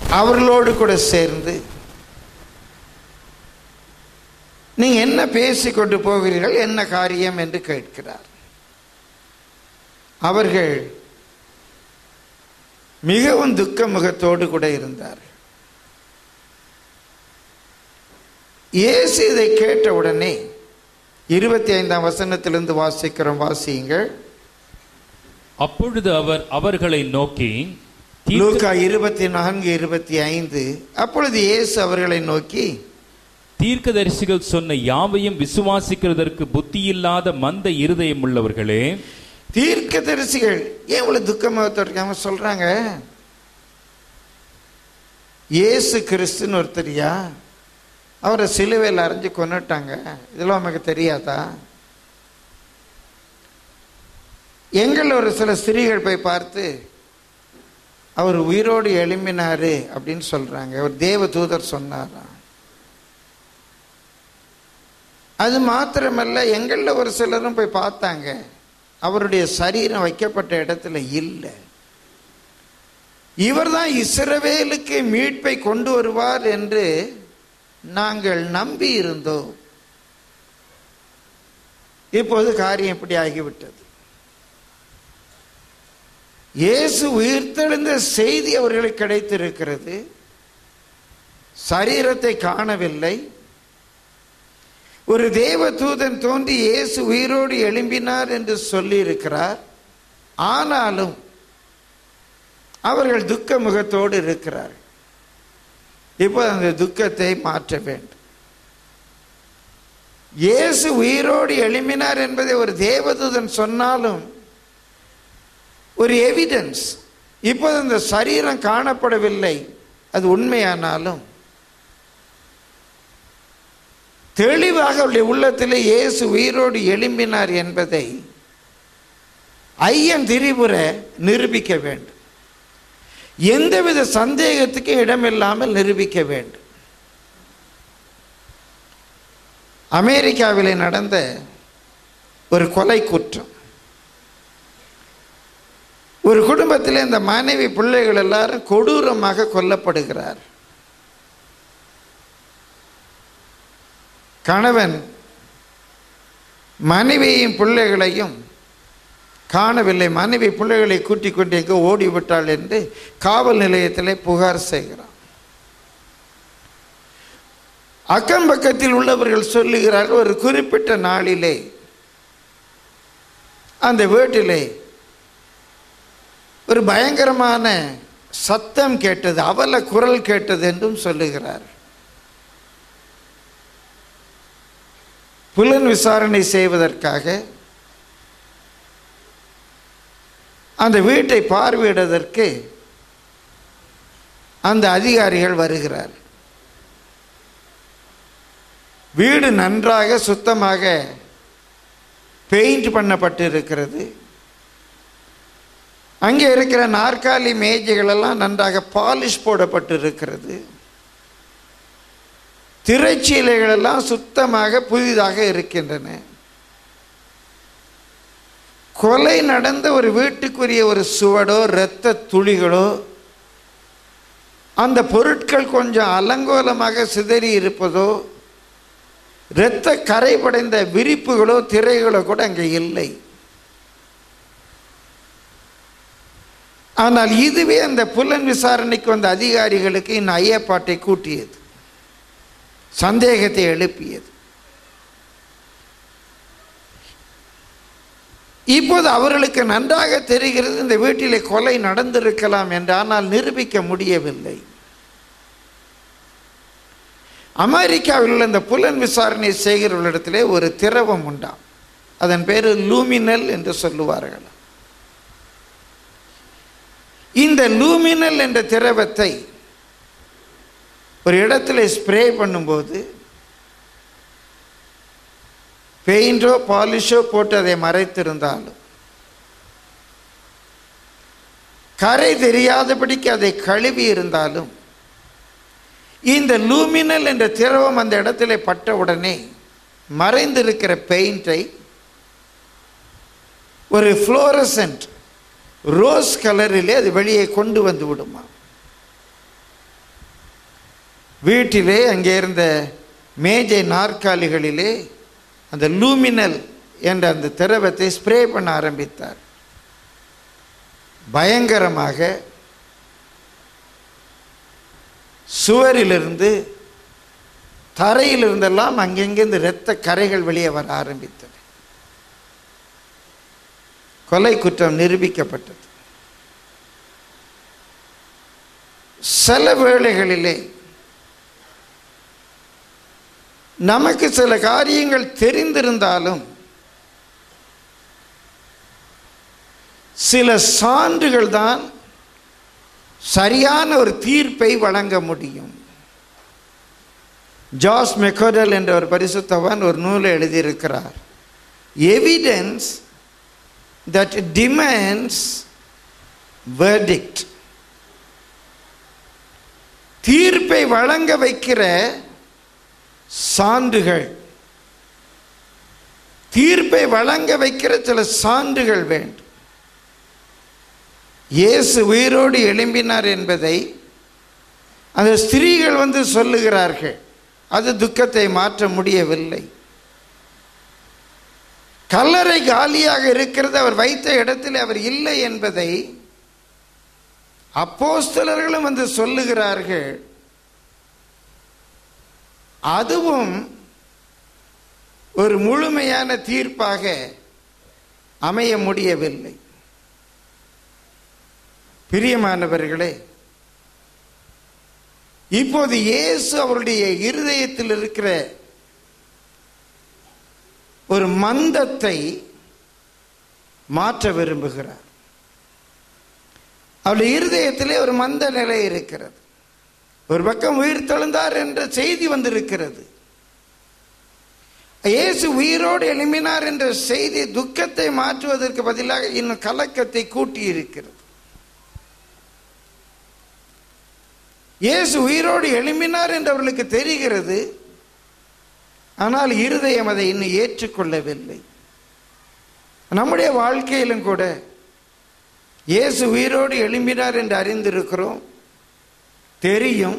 அவர்களோடு கூட சேர்ந்து நீங்க என்ன பேசிக் கொண்டு போகிறீர்கள் என்ன காரியம் என்று கேட்கிறார் அவர்கள் மிகவும் துக்க முகத்தோடு கூட இருந்தார்கள் இயேசு இதை கேட்ட உடனே இருபத்தி ஐந்தாம் வசனத்திலிருந்து வாசிக்கிறோம் வாசியுங்கள் அப்பொழுது அவர் அவர்களை நோக்கி தீர்க்க- லூக்கா இருபத்தி நான்கு இருபத்தி ஐந்து அப்பொழுது இயேசு அவர்களை நோக்கி தீர்க்கதரிசிகள் சொன்ன யாவையும் விசுவாசிக்கிறதற்கு புத்தியில்லாத மந்த இருதயம் உள்ளவர்களே தீர்க்கதரிசிகள் ஏன் இவ்வளவு துக்கமாக இருக்காம சொல்றாங்க இயேசு கிறிஸ்துன்னு ஒருத்தரியா அவரை சிலுவையில் அரைஞ்சு கொன்னுட்டாங்க இதெல்லாம் நமக்கு தெரியாதா எங்கள் ஒரு சில ஸ்திரீகள் போய் பார்த்து அவர் உயிரோடு எழும்பினாரு அப்படின்னு சொல்றாங்க ஒரு தேவ தூதர் சொன்னாராம் அது மாத்திரமல்ல எங்களில் ஒரு சிலரும் போய் பார்த்தாங்க அவருடைய சரீரம் வைக்கப்பட்ட இடத்துல இல்லை இவர்தான் இஸ்ரவேலுக்கு மீட்பை கொண்டு வருவார் என்று நாங்கள் நம்பி இருந்தோம் இப்போது காரியம் இப்படி ஆகிவிட்டது இயேசு உயிர்த்தெழுந்த செய்தி அவர்களுக்கு கிடைத்திருக்கிறது சரீரத்தை காணவில்லை ஒரு தேவ தூதன் தோன்றி இயேசு உயிரோடு எழும்பினார் என்று சொல்லியிருக்கிறார் ஆனாலும் அவர்கள் துக்க முகத்தோடு இருக்கிறார்கள் இப்போ அந்த துக்கத்தை மாற்ற வேண்டும் இயேசு உயிரோடு எழும்பினார் என்பதை ஒரு தேவதூதன் சொன்னாலும் ஒரு எவிடன்ஸ் இப்போது அந்த சரீரம் காணப்படவில்லை அது உண்மையானாலும் தெளிவாக அவருடைய உள்ளத்தில் இயேசு உயிரோடு எழும்பினார் என்பதை ஐயன் திரிபுர நிரூபிக்க வேண்டும் எந்தவித சந்தேகத்துக்கும் இடமில்லாமல் நிரூபிக்க வேண்டும் அமெரிக்காவில் நடந்த ஒரு கொலை குற்றம் ஒரு குடும்பத்தில் இந்த மனைவி பிள்ளைகள் எல்லாரும் கொடூரமாக கொல்லப்படுகிறார் கணவன் மனைவியையும் பிள்ளைகளையும் காணவில்லை மனைவி பிள்ளைகளை கூட்டிக் கொண்டு எங்கோ ஓடிவிட்டாள் என்று காவல் நிலையத்திலே புகார் செய்கிறான் அக்கம் பக்கத்தில் உள்ளவர்கள் சொல்லுகிறார்கள் ஒரு குறிப்பிட்ட நாளிலே அந்த வீட்டிலே ஒரு பயங்கரமான சத்தம் கேட்டது அவல குரல் கேட்டது என்றும் சொல்லுகிறார் புலன் விசாரணை செய்வதற்காக அந்த வீட்டை பார்வையிடுவதற்கு அந்த அதிகாரிகள் வருகிறார் வீடு நன்றாக சுத்தமாக பெயிண்ட் பண்ணப்பட்டு இருக்கிறது அங்கே இருக்கிற நாற்காலி மேஜைகள் எல்லாம் நன்றாக பாலிஷ் போடப்பட்டு இருக்கிறது திரைச்சீலைகள் எல்லாம் சுத்தமாக புதிதாக இருக்கின்றன கொலை நடந்த ஒரு வீட்டுக்குரிய ஒரு சுவடோ இரத்த துளிகளோ அந்த பொருட்கள் கொஞ்சம் அலங்கோலமாக சிதறி இருப்பதோ இரத்த கரை படைந்த விரிப்புகளோ திரைகளோ கூட அங்கே இல்லை ஆனால் இதுவே அந்த புலன் விசாரணைக்கு வந்த அதிகாரிகளுக்கு இன்னும் ஐயப்பாட்டை கூட்டியது சந்தேகத்தை எழுப்பியது இப்போது அவர்களுக்கு நன்றாக தெரிகிறது இந்த வீட்டிலே கொலை நடந்திருக்கலாம் என்று ஆனால் நிரூபிக்க முடியவில்லை அமெரிக்காவில் உள்ள இந்த புலன் விசாரணை செய்கிறவர்களிடத்திலே ஒரு திரவம் உண்டாம் அதன் பேர் லூமினல் என்று சொல்லுவார்கள் இந்த லூமினல் என்ற திரவத்தை ஒரு இடத்துல ஸ்ப்ரே பண்ணும்போது பெயிண்டோ பாலிஷோ போட்டு அதை மறைத்திருந்தாலும் கரை தெரியாதபடிக்கு அதை கழுவி இருந்தாலும் இந்த லூமினல் என்ற திரவம் அந்த இடத்துல பட்ட உடனே மறைந்திருக்கிற பெயிண்டை ஒரு ஃப்ளோரசன்ட் ரோஸ் கலரிலே அது வெளியே கொண்டு வந்து விடுமா வீட்டிலே அங்கே இருந்த மேஜை நாற்காலிகளிலே அந்த லூமினல் என்ற அந்த திரவத்தை ஸ்ப்ரே பண்ண ஆரம்பித்தார் பயங்கரமாக சுவரிலிருந்து தரையிலிருந்தெல்லாம் அங்கெங்கிருந்து இரத்த கரைகள் வெளியே வர ஆரம்பித்தது கொலை குற்றம் நிரூபிக்கப்பட்டது சில வேளைகளிலே நமக்கு சில காரியங்கள் தெரிந்திருந்தாலும் சில சான்றுகள் தான் சரியான ஒரு தீர்ப்பை வழங்க முடியும் ஜாஸ் மெக்கோடல் என்ற ஒரு பரிசுத்தவான் ஒரு நூலை எழுதியிருக்கிறார் எவிடன்ஸ் தட் டிமாண்ட்ஸ் verdict தீர்ப்பை வழங்க வைக்கிற சான்றுகள் தீர்ப்பை வழங்க வைக்கிற சில சான்றுகள் வேண்டும் இயேசு உயிரோடு எழும்பினார் என்பதை அந்த ஸ்திரீகள் வந்து சொல்லுகிறார்கள் அது துக்கத்தை மாற்ற முடியவில்லை கல்லறை காலியாக இருக்கிறது அவர் வைத்த இடத்தில் அவர் இல்லை என்பதை அப்போஸ்தலர்களும் வந்து சொல்லுகிறார்கள் அதுவும் ஒரு முழுமையான தீர்ப்பாக அமைய முடியவில்லை பிரியமானவர்களே இப்போது இயேசு அவருடைய இருதயத்தில் இருக்கிற ஒரு மந்தத்தை மாற்ற விரும்புகிறார் அவருடைய இருதயத்திலே ஒரு மந்த நிலை இருக்கிறது ஒரு பக்கம் உயிர் தெழுந்தார் என்ற செய்தி வந்திருக்கிறது இயேசு உயிரோடு எழும்பினார் என்ற செய்தி துக்கத்தை மாற்றுவதற்கு பதிலாக இன்னும் கலக்கத்தை கூட்டி இருக்கிறது இயேசு உயிரோடு எழும்பினார் என்று அவர்களுக்கு தெரிகிறது ஆனால் இருதயம் அதை இன்னும் ஏற்றுக்கொள்ளவில்லை நம்முடைய வாழ்க்கையிலும் கூட இயேசு உயிரோடு எழும்பினார் என்று அறிந்திருக்கிறோம் தெரியும்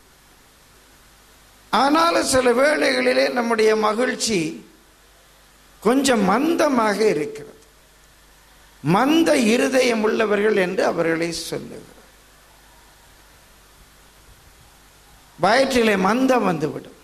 ஆனாலும் சில வேளைகளிலே நம்முடைய மகிழ்ச்சி கொஞ்சம் மந்தமாக இருக்கிறது மந்த இருதயம் உள்ளவர்கள் என்று அவர்களை சொல்லுகிறார் வயிற்றிலே மந்தம் வந்துவிடும்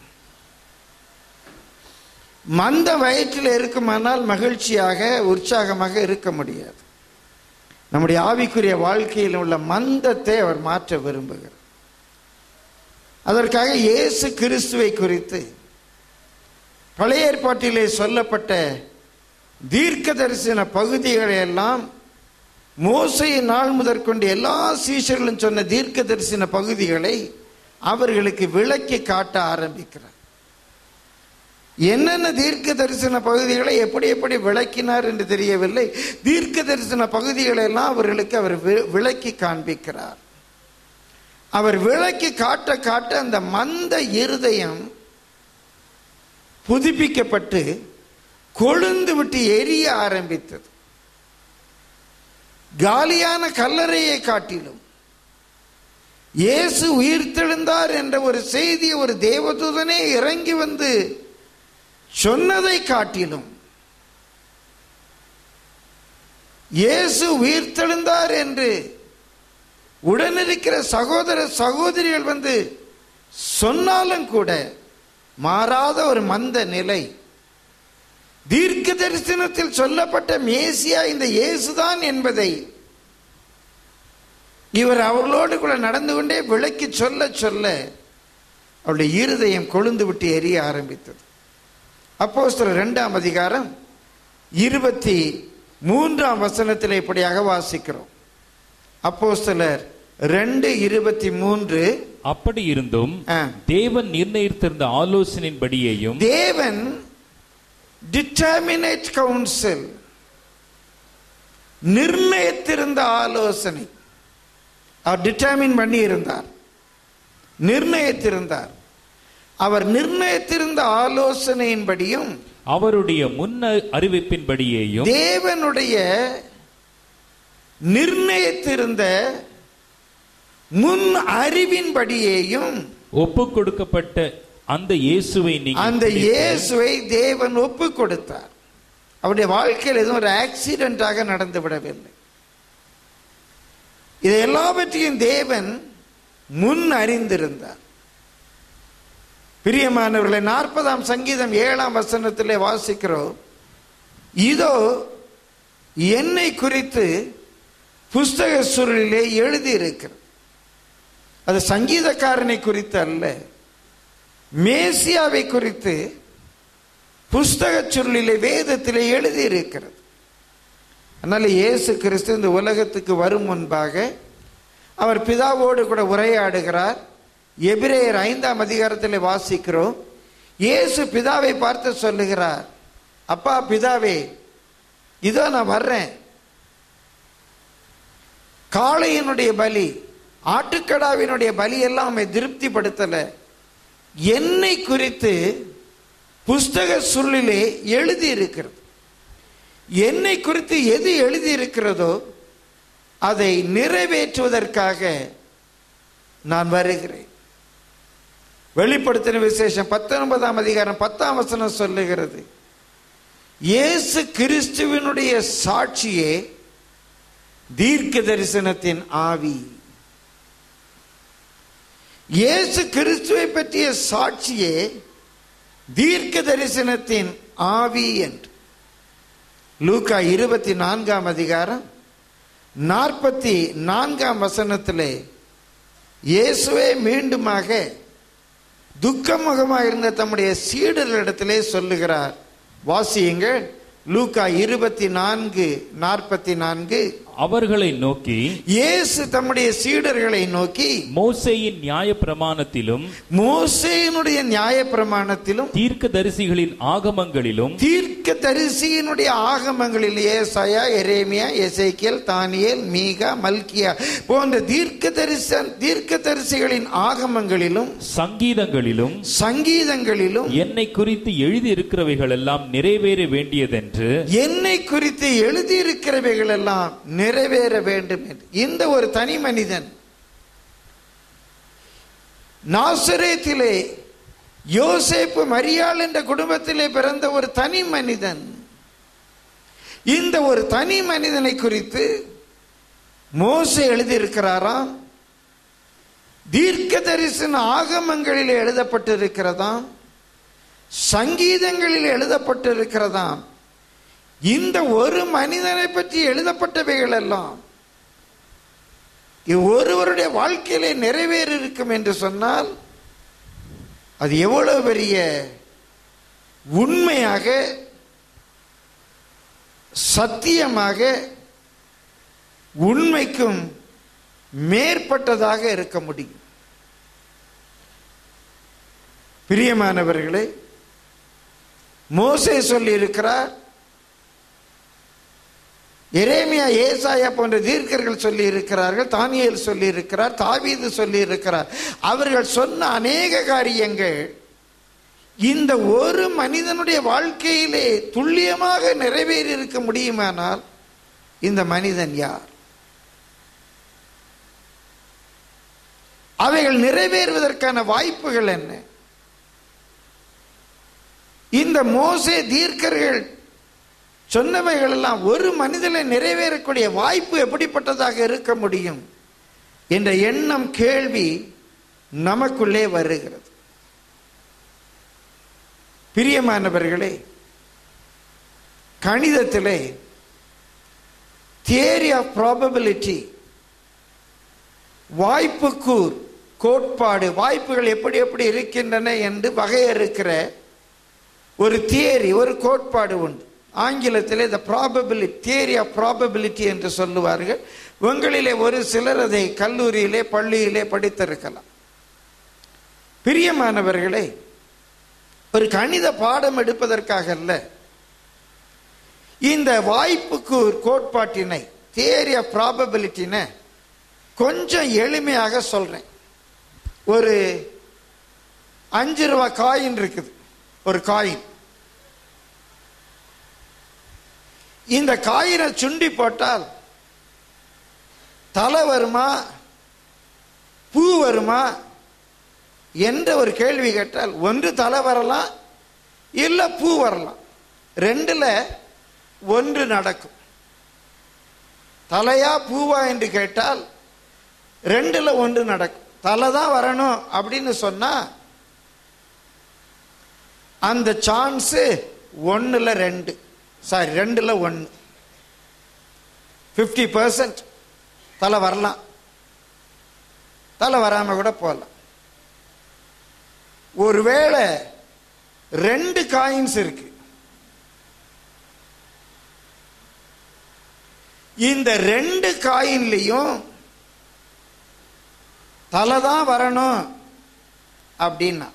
மந்த வயிற்றில் இருக்குமானால் மகிழ்ச்சியாக உற்சாகமாக இருக்க முடியாது நம்முடைய ஆவிக்குரிய வாழ்க்கையில் உள்ள மந்தத்தை அவர் மாற்ற விரும்புகிறார் அதற்காக இயேசு கிறிஸ்துவை குறித்து பழைய ஏற்பாட்டிலே சொல்லப்பட்ட தீர்க்க தரிசன பகுதிகளை எல்லாம் மோசையின் நாள் முதற்கொண்டு எல்லா சீஷர்களும் சொன்ன தீர்க்க தரிசன பகுதிகளை அவர்களுக்கு விளக்கி காட்ட ஆரம்பிக்கிறார் என்னென்ன தீர்க்க தரிசன பகுதிகளை எப்படி எப்படி விளக்கினார் என்று தெரியவில்லை தீர்க்க தரிசன பகுதிகளை எல்லாம் அவர்களுக்கு அவர் வி- விளக்கி காண்பிக்கிறார் அவர் விளக்கி காட்ட காட்ட அந்த மந்த இருதயம் புதுப்பிக்கப்பட்டு கொழுந்து விட்டு எரிய ஆரம்பித்தது காலியான கல்லறையை காட்டிலும் இயேசு உயிர்த்தெழுந்தார் என்ற ஒரு செய்தி ஒரு தேவதூதனே இறங்கி வந்து சொன்னதை காட்டிலும் இயேசு உயிர்த்தெழுந்தார் என்று உடனிருக்கிற சகோதர சகோதரிகள் வந்து சொன்னாலும் கூட மாறாத ஒரு மந்த நிலை தீர்க்க தரிசனத்தில் சொல்லப்பட்ட மேசியா இந்த இயேசுதான் என்பதை இவர் அவர்களோடு கூட நடந்து கொண்டே விளக்கி சொல்ல சொல்ல அவருடைய இருதயம் கொழுந்து விட்டு எரிய ஆரம்பித்தது அப்போஸ்தலர் இரண்டாம் அதிகாரம் இருபத்தி மூன்றாம் வசனத்தில் இப்படியாக வாசிக்கிறோம் அப்போஸ்தலர் ரெண்டு இருபத்தி மூன்று அப்படி இருந்தும் ஆ. தேவன் நிர்ணயித்திருந்த ஆலோசனையின்படியேயும் தேவன் டிட்டர்மினேட் கவுன்சில் நிர்ணயித்திருந்த ஆலோசனை அவர் டிட்டர்மின் பண்ணி இருந்தார் நிர்ணயித்திருந்தார் அவர் நிர்ணயித்திருந்த ஆலோசனையின்படியும் அவருடைய முன்ன அறிவிப்பின்படியேயும் தேவனுடைய நிர்ணயித்திருந்த முன் அறிவின்படியேயும் ஒப்பு கொடுக்கப்பட்ட அந்த இயேசுவை நீங்கள் அந்த பிடித்து, இயேசுவை தேவன் ஒப்பு கொடுத்தார் அவருடைய வாழ்க்கையில் எதுவும் ஒரு ஆக்சிடென்டாக நடந்து விடவில்லை இதை எல்லாவற்றையும் தேவன் முன் அறிந்திருந்தார் பிரியமானவர்களை நாற்பதாம் சங்கீதம் ஏழாம் வசனத்திலே வாசிக்கிறோம் இதோ என்னை குறித்து புஸ்தக சுருளிலே எழுதியிருக்கிறது அது சங்கீதக்காரனை குறித்து அல்ல மேசியாவை குறித்து புஸ்தக சுருளிலே வேதத்திலே எழுதியிருக்கிறது அதனால இயேசு கிறிஸ்து இந்த உலகத்துக்கு வரும் முன்பாக அவர் பிதாவோடு கூட உரையாடுகிறார் எபிரேயர் ஐந்தாம் அதிகாரத்தில் வாசிக்கிறோம் இயேசு பிதாவை பார்த்து சொல்லுகிறார் அப்பா பிதாவே இதோ நான் வர்றேன் காளையினுடைய பலி ஆட்டுக்கடாவினுடைய பலி எல்லாம் அவனை திருப்திப்படுத்தல என்னை குறித்து புஸ்தக சுருளிலே எழுதி இருக்கிறது என்னை குறித்து எது எழுதி இருக்கிறதோ அதை நிறைவேற்றுவதற்காக நான் வருகிறேன் வெளிப்படுத்தின விசேஷம் பத்தொன்பதாம் அதிகாரம் பத்தாம் வசனம் சொல்லுகிறது இயேசு கிறிஸ்துவினுடைய சாட்சியே தீர்க்க தரிசனத்தின் ஆவி இயேசு கிறிஸ்துவை பற்றிய சாட்சியே தீர்க்க தரிசனத்தின் ஆவி என்று லூக்கா இருபத்தி நான்காம் அதிகாரம் நாற்பத்தி நான்காம் வசனத்திலே இயேசுவே மீண்டுமாக துக்கமுகமாக இருந்த தம்முடைய சீடர்களிடத்திலே சொல்லுகிறார் வாசியுங்கள் லூக்கா இருபத்தி நான்கு நாற்பத்தி நான்கு அவர்களை நோக்கி இயேசு தம்முடைய சீடர்களை நோக்கி மோசேயின் நியாய பிரமாணத்திலும் மோசேயினுடைய நியாய பிரமாணத்திலும் தீர்க்க தரிசிகளின் ஆகமங்களிலும் தீர்க்க தரிசியினுடைய ஆகமங்களில் ஏசாயா எரேமியா எசேக்கியல் தானியேல் மீகா மல்கியா போன்ற தீர்க்க தரிசன் தீர்க்க தரிசிகளின் ஆகமங்களிலும் சங்கீதங்களிலும் சங்கீதங்களிலும் என்னை குறித்து எழுதி இருக்கிறவைகள் எல்லாம் நிறைவேற வேண்டியதென்று என்னை குறித்து எழுதியிருக்கிறவைகள் எல்லாம் நிறைவேற வேண்டும் என்று இந்த ஒரு தனி மனிதன் நாசரேத்திலே யோசேப்பு மரியாள் என்ற குடும்பத்திலே பிறந்த ஒரு தனி மனிதன் இந்த ஒரு தனி மனிதனை குறித்து மோசே எழுதியிருக்கிறாராம் தீர்க்க தரிசன ஆகமங்களில் எழுதப்பட்டிருக்கிறதாம் சங்கீதங்களில் எழுதப்பட்டிருக்கிறதாம் இந்த ஒரு மனிதனை பற்றி எழுதப்பட்டவைகள் எல்லாம் ஒருவருடைய வாழ்க்கையிலே நிறைவேறி இருக்கும் என்று சொன்னால் அது எவ்வளவு பெரிய உண்மையாக சத்தியமாக உண்மைக்கும் மேற்பட்டதாக இருக்க முடியும் பிரியமானவர்களே மோசே சொல்லி இருக்கிறார் எரேமியா ஏசாயா போன்ற தீர்க்கர்கள் சொல்லி இருக்கிறார்கள் தானியேல் சொல்லி இருக்கிறார் தாவீது சொல்லி இருக்கிறார் அவர்கள் சொன்ன அநேக காரியங்கள் இந்த ஒரு மனிதனுடைய வாழ்க்கையிலே துல்லியமாக நிறைவேறி இருக்க முடியுமானால் இந்த மனிதன் யார் அவைகள் நிறைவேறுவதற்கான வாய்ப்புகள் என்ன இந்த மோசே தீர்க்கர்கள் சொன்னவைகள் எல்லாம் ஒரு மனிதனை நிறைவேறக்கூடிய வாய்ப்பு எப்படிப்பட்டதாக இருக்க முடியும் என்ற எண்ணம் கேள்வி நமக்குள்ளே வருகிறது பிரியமானவர்களே கணிதத்திலே தியரி ஆஃப் ப்ராபபிலிட்டி வாய்ப்புக்கூர் கோட்பாடு வாய்ப்புகள் எப்படி எப்படி இருக்கின்றன என்று வகையறுக்கிற ஒரு தியரி ஒரு கோட்பாடு உண்டு ஆங்கிலத்திலே the probability theory of probability என்று சொல்லுவார்கள் உங்களிலே ஒரு சிலர் அதை கல்லூரியிலே பள்ளியிலே படித்திருக்கலாம் பிரியமானவர்களே ஒரு கணித பாடம் எடுப்பதற்காக அல்ல இந்த வாய்ப்புக்கு ஒரு கோட்பாட்டினை தியரி ஆஃப் ப்ராபபிலிட்டினை கொஞ்சம் எளிமையாக சொல்றேன் ஒரு அஞ்சு ரூபா காயின் இருக்குது ஒரு காயின் இந்த காயினை சுண்டி போட்டால் தலை வருமா பூ வருமா என்ற ஒரு கேள்வி கேட்டால் ஒன்று தலை வரலாம் இல்லை பூ வரலாம் ரெண்டுல ஒன்று நடக்கும் தலையா பூவா என்று கேட்டால் ரெண்டுல ஒன்று நடக்கும் தலை தான் வரணும் அப்படின்னு சொன்னா அந்த சான்ஸு ஒன்றுல ரெண்டு சாரி ரெண்டுல ஒன்று ஃபிஃப்டி பர்சன்ட் தலை வரலாம் தலை வராம கூட போகலாம் ஒருவேளை ரெண்டு காயின்ஸ் இருக்கு இந்த ரெண்டு காயின்லையும் தலை தான் வரணும் அப்படின்னா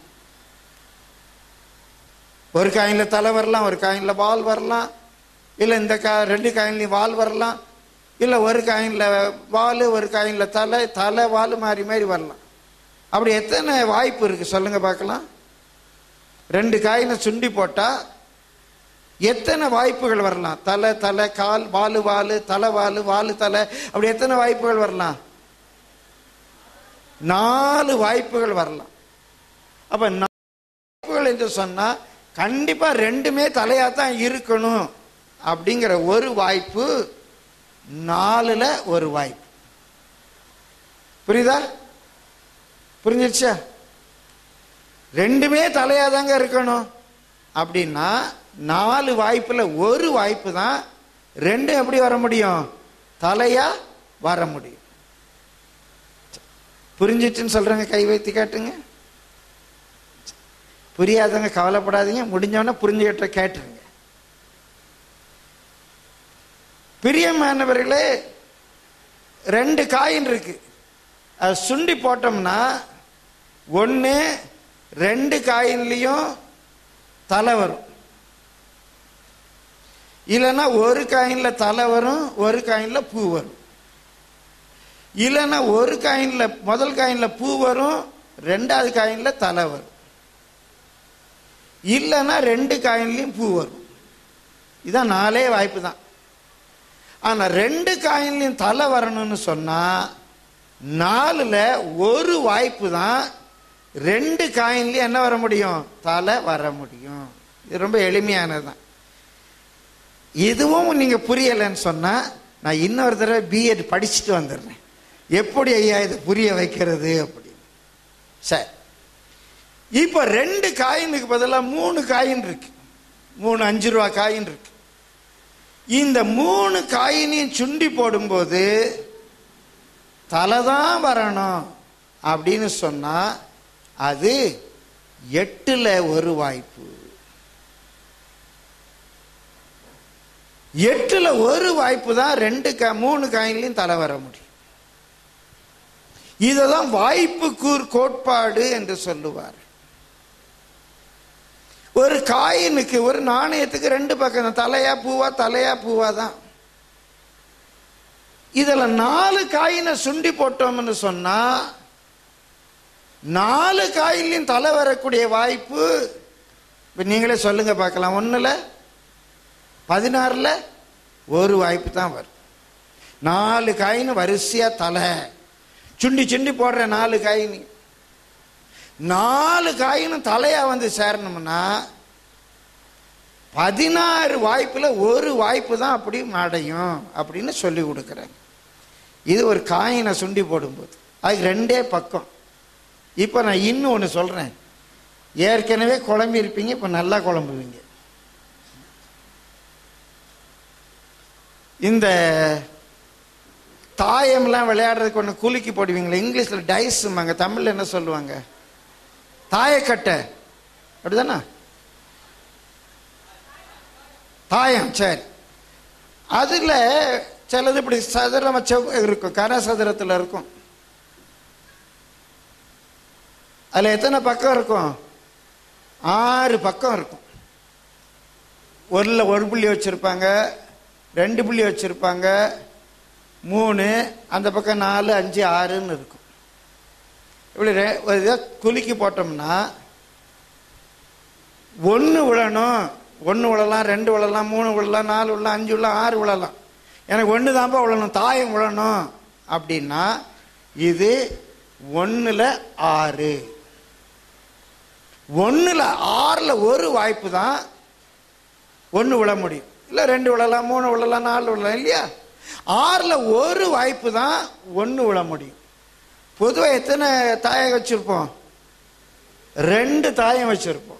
ஒரு காயின்ல தலை வரலாம் ஒரு காயின்ல வால் வரலாம் இல்லை இந்த கா ரெண்டு காயின்லையும் வால் வரலாம் இல்லை ஒரு காயின்ல வால் ஒரு காயின்ல தலை தலை வால் மாறி மாறி வரலாம் அப்படி எத்தனை வாய்ப்பு இருக்கு சொல்லுங்க பார்க்கலாம் ரெண்டு காயினை சுண்டி போட்டா எத்தனை வாய்ப்புகள் வரலாம் தலை தலை கால் வாலு வாலு தலை வாலு வாலு தலை அப்படி எத்தனை வாய்ப்புகள் வரலாம் நாலு வாய்ப்புகள் வரலாம் அப்ப நாலு வாய்ப்புகள் என்று சொன்னா கண்டிப்பா ரெண்டுமே தலையா தான் இருக்கணும் அப்படிங்கிற ஒரு வாய்ப்பு நாலுல ஒரு வாய்ப்பு புரியுதா புரிஞ்சிருச்சா ரெண்டுமே தலையா தாங்க இருக்கணும் அப்படின்னா நாலு வாய்ப்புல ஒரு வாய்ப்பு தான் ரெண்டும் எப்படி வர முடியும் தலையா வர முடியும் புரிஞ்சிச்சுன்னு சொல்றாங்க கை வைத்து காட்டுங்க புரியாதவங்க கவலைப்படாதீங்க முடிஞ்சவன புரிஞ்சுக்கிட்ட கேட்டுருங்க பிரியமானவர்களே ரெண்டு காயின் இருக்கு அது சுண்டி போட்டோம்னா ஒன்று ரெண்டு காயின்லையும் தலை வரும் இல்லைன்னா ஒரு காயின்ல தலை வரும் ஒரு காயின்ல பூ வரும் இல்லைன்னா ஒரு காயின்ல முதல் காயின்ல பூ வரும் ரெண்டாவது காயின்ல தலை வரும் இல்லைன்னா ரெண்டு காயின்லையும் பூ வரும் இதான் நாலே வாய்ப்பு தான் ஆனா ரெண்டு காயின்லையும் தலை வரணும்னு சொன்னா நாலுல ஒரு வாய்ப்பு தான் ரெண்டு காயின்லயும் என்ன வர முடியும் தலை வர முடியும் இது ரொம்ப எளிமையானது தான் இதுவும் நீங்க புரியலைன்னு சொன்னா நான் இன்னொரு தடவை பிஎட் படிச்சுட்டு வந்துடுறேன் எப்படி ஐயா இதை புரிய வைக்கிறது அப்படின்னு சரி இப்போ ரெண்டு காயினுக்கு பதிலாக மூணு காயின் இருக்கு மூணு அஞ்சு ரூபா காயின் இருக்கு இந்த மூணு காயினையும் சுண்டி போடும்போது தலை தான் வரணும் அப்படின்னு சொன்னா அது எட்டுல ஒரு வாய்ப்பு எட்டுல ஒரு வாய்ப்பு தான் ரெண்டு கா மூணு காயின்லையும் தலை வர முடியும் இததான் வாய்ப்பு கூர் கோட்பாடு என்று சொல்லுவார் ஒரு காயினுக்கு ஒரு நாணயத்துக்கு ரெண்டு பக்கம் தான். தலையா பூவா தலையா பூவா தான் இதுல நாலு காயினை சுண்டி போட்டோம்னு சொன்னா நாலு காயிலையும் தலை வரக்கூடிய வாய்ப்பு இப்ப நீங்களே சொல்லுங்க பார்க்கலாம் ஒண்ணுல பதினாறுல ஒரு வாய்ப்பு தான் வரும் நாலு காயின் வரிசையா தலை சுண்டி சுண்டி போடுற நாலு காயின் நாலு காயினும் தலையா வந்து சேரணும்னா பதினாறு வாய்ப்புல ஒரு வாய்ப்பு தான் அப்படி அடையும் அப்படின்னு சொல்லி கொடுக்குறாங்க இது ஒரு காயினை சுண்டி போடும்போது அதுக்கு ரெண்டே பக்கம் இப்போ நான் இன்னும் ஒன்று சொல்கிறேன் ஏற்கனவே குழம்பி இருப்பீங்க இப்போ நல்லா குழம்புவீங்க இந்த தாயம்லாம் விளையாடுறதுக்கு ஒன்று குலுக்கி போடுவீங்களே இங்கிலீஷில் டைஸுமாங்க தமிழில் என்ன சொல்லுவாங்க தாயக்கட்டை அப்படிதானே தாயம் சரி அதில் சிலது இப்படி சதுரம செவ் இருக்கும் கன சதுரத்தில் இருக்கும் அதில் எத்தனை பக்கம் இருக்கும் ஆறு பக்கம் இருக்கும் ஒரில் ஒரு புள்ளி வச்சுருப்பாங்க ரெண்டு புள்ளி வச்சுருப்பாங்க மூணு அந்த பக்கம் நாலு அஞ்சு ஆறுன்னு இருக்கும் இப்படி ரெ- ஒரு இதை குலுக்கி போட்டோம்னா ஒன்று விழணும் ஒன்று விழலாம் ரெண்டு விழலாம் மூணு விழலாம் நாலு விழலாம் அஞ்சு விழலாம் ஆறு விழலாம் எனக்கு ஒன்று தான்ப்பா விழணும் தாயம் விழணும் அப்படின்னா இது ஒன்றில் ஆறு ஒன்றில் ஆறில் ஒரு வாய்ப்பு தான் ஒன்று விழ முடியும் இல்லை ரெண்டு விழலாம் மூணு விழலாம் நாலு விழலாம் இல்லையா ஆறில் ஒரு வாய்ப்பு தான் ஒன்று விழ முடியும் பொதுவாக எத்தனை தாயம் வச்சுருப்போம் ரெண்டு தாயம் வச்சுருப்போம்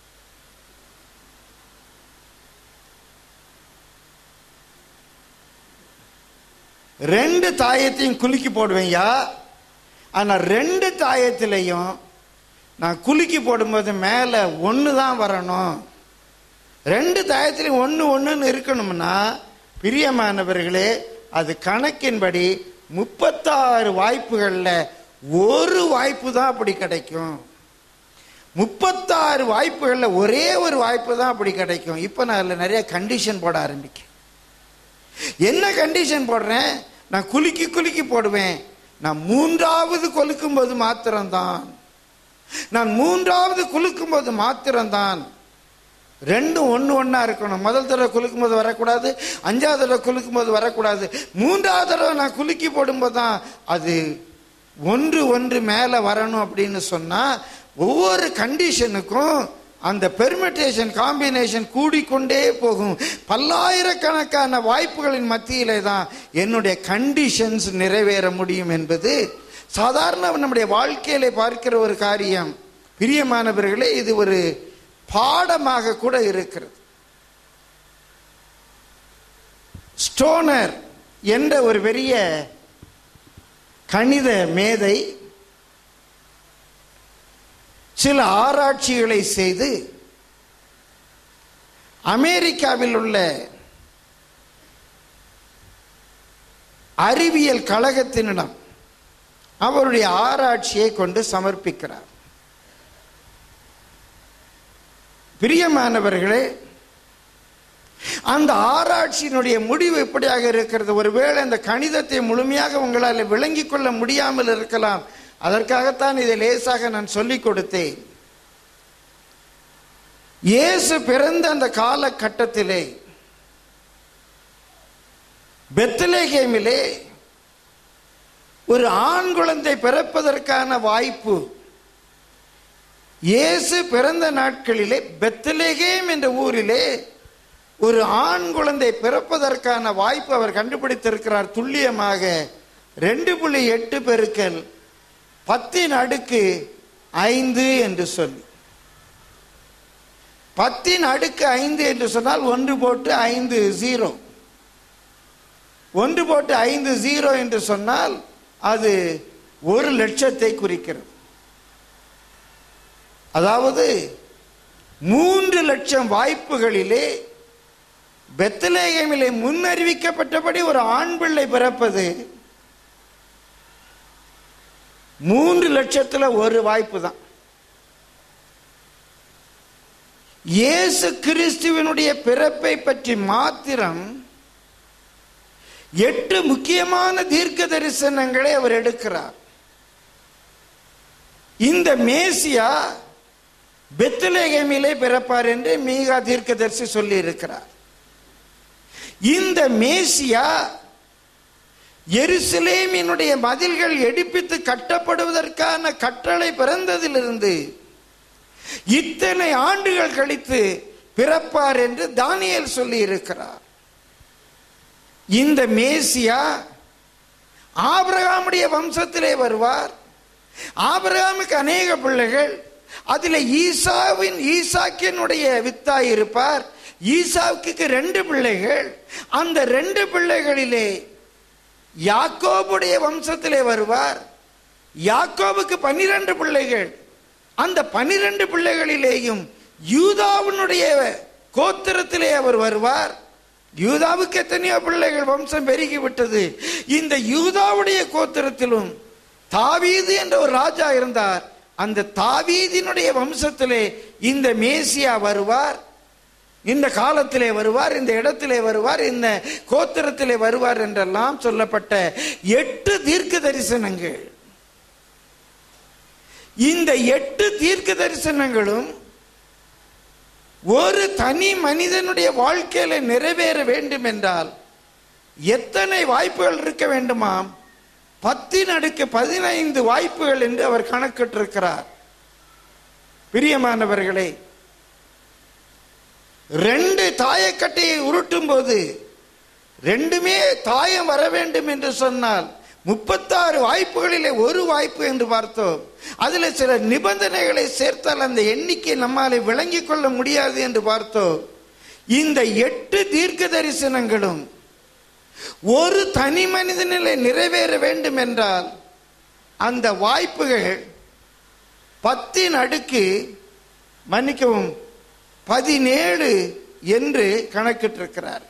ரெண்டு தாயத்தையும் குலுக்கி போடுவேன்யா ஆனால் ரெண்டு தாயத்திலையும் நான் குலுக்கி போடும்போது மேலே ஒன்று தான் வரணும் ரெண்டு தாயத்திலையும் ஒன்று ஒன்றுன்னு இருக்கணும்னா பிரியமானவர்களே அது கணக்கின்படி முப்பத்தாறு வாய்ப்புகளில் ஒரு வாய்ப்பு தான் அப்படி கிடைக்கும் முப்பத்தாறு வாய்ப்புகளில் ஒரே ஒரு வாய்ப்பு தான் அப்படி கிடைக்கும் இப்போ நான் அதில் நிறைய கண்டிஷன் போட ஆரம்பிக்கிறேன் என்ன கண்டிஷன் போடுறேன் நான் குலுக்கி குலுக்கி போடுவேன் நான் மூன்றாவது கொலுக்கும் போது மாத்திரம்தான் நான் மூன்றாவது குலுக்கும் போது மாத்திரம்தான் ரெண்டும் ஒன்று ஒன்றா இருக்கணும் முதல் தடவை குலுக்கும் போது வரக்கூடாது அஞ்சாவது தடவை குலுக்கும் போது வரக்கூடாது மூன்றாவது தடவை நான் குலுக்கி போடும்போது தான் அது ஒன்று ஒன்று மேலே வரணும் அப்படின்னு சொன்னால் ஒவ்வொரு கண்டிஷனுக்கும் அந்த பெர்மிட்டேஷன் காம்பினேஷன் கூடிக்கொண்டே போகும் பல்லாயிரக்கணக்கான வாய்ப்புகளின் மத்தியிலே தான் என்னுடைய கண்டிஷன்ஸ் நிறைவேற முடியும் என்பது சாதாரண நம்முடைய வாழ்க்கையில பார்க்கிற ஒரு காரியம் பிரியமானவர்களே இது ஒரு பாடமாக கூட இருக்கிறது ஸ்டோனர் என்ற ஒரு பெரிய கணித மேதை சில ஆராய்ச்சிகளை செய்து அமெரிக்காவில் உள்ள அறிவியல் கழகத்தினிடம் அவருடைய ஆராய்ச்சியை கொண்டு சமர்ப்பிக்கிறார் பிரியமானவர்களே அந்த ஆராய்ச்சியினுடைய முடிவு எப்படியாக இருக்கிறது ஒருவேளை அந்த கணிதத்தை முழுமையாக உங்களால் விளங்கிக் கொள்ள முடியாமல் இருக்கலாம் அதற்காகத்தான் இதை லேசாக நான் சொல்லிக் கொடுத்தேன் இயேசு பிறந்த அந்த காலகட்டத்திலே பெத்தலேகேமிலே ஒரு ஆண் குழந்தை பிறப்பதற்கான வாய்ப்பு இயேசு பிறந்த நாட்களிலே பெத்தலேகேம் என்ற ஊரிலே ஒரு ஆண் குழந்தை பிறப்பதற்கான வாய்ப்பு அவர் கண்டுபிடித்திருக்கிறார் துல்லியமாக ரெண்டு புள்ளி எட்டு பெருக்கல் பத்தின் அடுக்கு ஐந்து என்று சொல்லி பத்தின் அடுக்கு ஐந்து என்று சொன்னால் ஒன்று போட்டு ஐந்து ஜீரோ ஒன்று போட்டு ஐந்து ஜீரோ என்று சொன்னால் அது ஒரு லட்சத்தை குறிக்கிறது அதாவது மூன்று லட்சம் வாய்ப்புகளிலே பெத்தலேகமிலே முன்னறிவிக்கப்பட்டபடி ஒரு ஆண் பிள்ளை பிறப்பது மூன்று லட்சத்துல ஒரு வாய்ப்பு தான் இயேசு கிறிஸ்துவனுடைய பிறப்பை பற்றி மாத்திரம் எட்டு முக்கியமான தீர்க்க தரிசனங்களை அவர் எடுக்கிறார் இந்த மேசியா பெத்துலேகமிலே பிறப்பார் என்று மீகா தீர்க்கதரிசி சொல்லி இருக்கிறார் இந்த மேசியா எருசலேமினுடைய மதில்கள் எடுப்பித்து கட்டப்படுவதற்கான கட்டளை பிறந்ததிலிருந்து இத்தனை ஆண்டுகள் கழித்து பிறப்பார் என்று தானியல் சொல்லி இருக்கிறார் இந்த மேசியா ஆபிரகாமுடைய வம்சத்திலே வருவார் ஆபிரகாமுக்கு அநேக பிள்ளைகள் அதில் ஈசாவின் ஈசாக்கினுடைய வித்தாய் இருப்பார் ஈசாவுக்கு ரெண்டு பிள்ளைகள் அந்த ரெண்டு பிள்ளைகளிலே யாக்கோபுடைய வம்சத்திலே வருவார் யாக்கோபுக்கு பன்னிரண்டு பிள்ளைகள் அந்த பன்னிரண்டு பிள்ளைகளிலேயும் யூதாவினுடைய கோத்திரத்திலே அவர் வருவார் யூதாவுக்கு எத்தனையோ பிள்ளைகள் வம்சம் பெருகி விட்டது இந்த யூதாவுடைய கோத்திரத்திலும் தாவீது என்ற ஒரு ராஜா இருந்தார் அந்த தாவீதினுடைய வம்சத்திலே இந்த மேசியா வருவார் இந்த காலத்திலே வருவார் இந்த இடத்திலே வருவார் இந்த கோத்திரத்திலே வருவார் என்றெல்லாம் சொல்லப்பட்ட எட்டு தீர்க்க தரிசனங்கள் இந்த எட்டு தீர்க்க தரிசனங்களும் ஒரு தனி மனிதனுடைய வாழ்க்கையில நிறைவேற வேண்டும் என்றால் எத்தனை வாய்ப்புகள் இருக்க வேண்டுமாம் பத்தின் அடுக்கு பதினைந்து வாய்ப்புகள் என்று அவர் கணக்கிட்டிருக்கிறார் பிரியமானவர்களே ரெண்டு தாயக்கட்டையை உருட்டும் போது ரெண்டுமே தாயம் வர வேண்டும் என்று சொன்னால் முப்பத்தாறு வாய்ப்புகளிலே ஒரு வாய்ப்பு என்று பார்த்தோம் அதுல சில நிபந்தனைகளை சேர்த்தால் அந்த எண்ணிக்கை நம்மாலே விளங்கிக் கொள்ள முடியாது என்று பார்த்தோம் இந்த எட்டு தீர்க்க தரிசனங்களும் ஒரு தனி மனிதனிலே நிறைவேற வேண்டும் என்றால் அந்த வாய்ப்புகள் பத்தின் அடுக்கு மன்னிக்கவும் பதினேழு என்று கணக்கிட்டிருக்கிறார்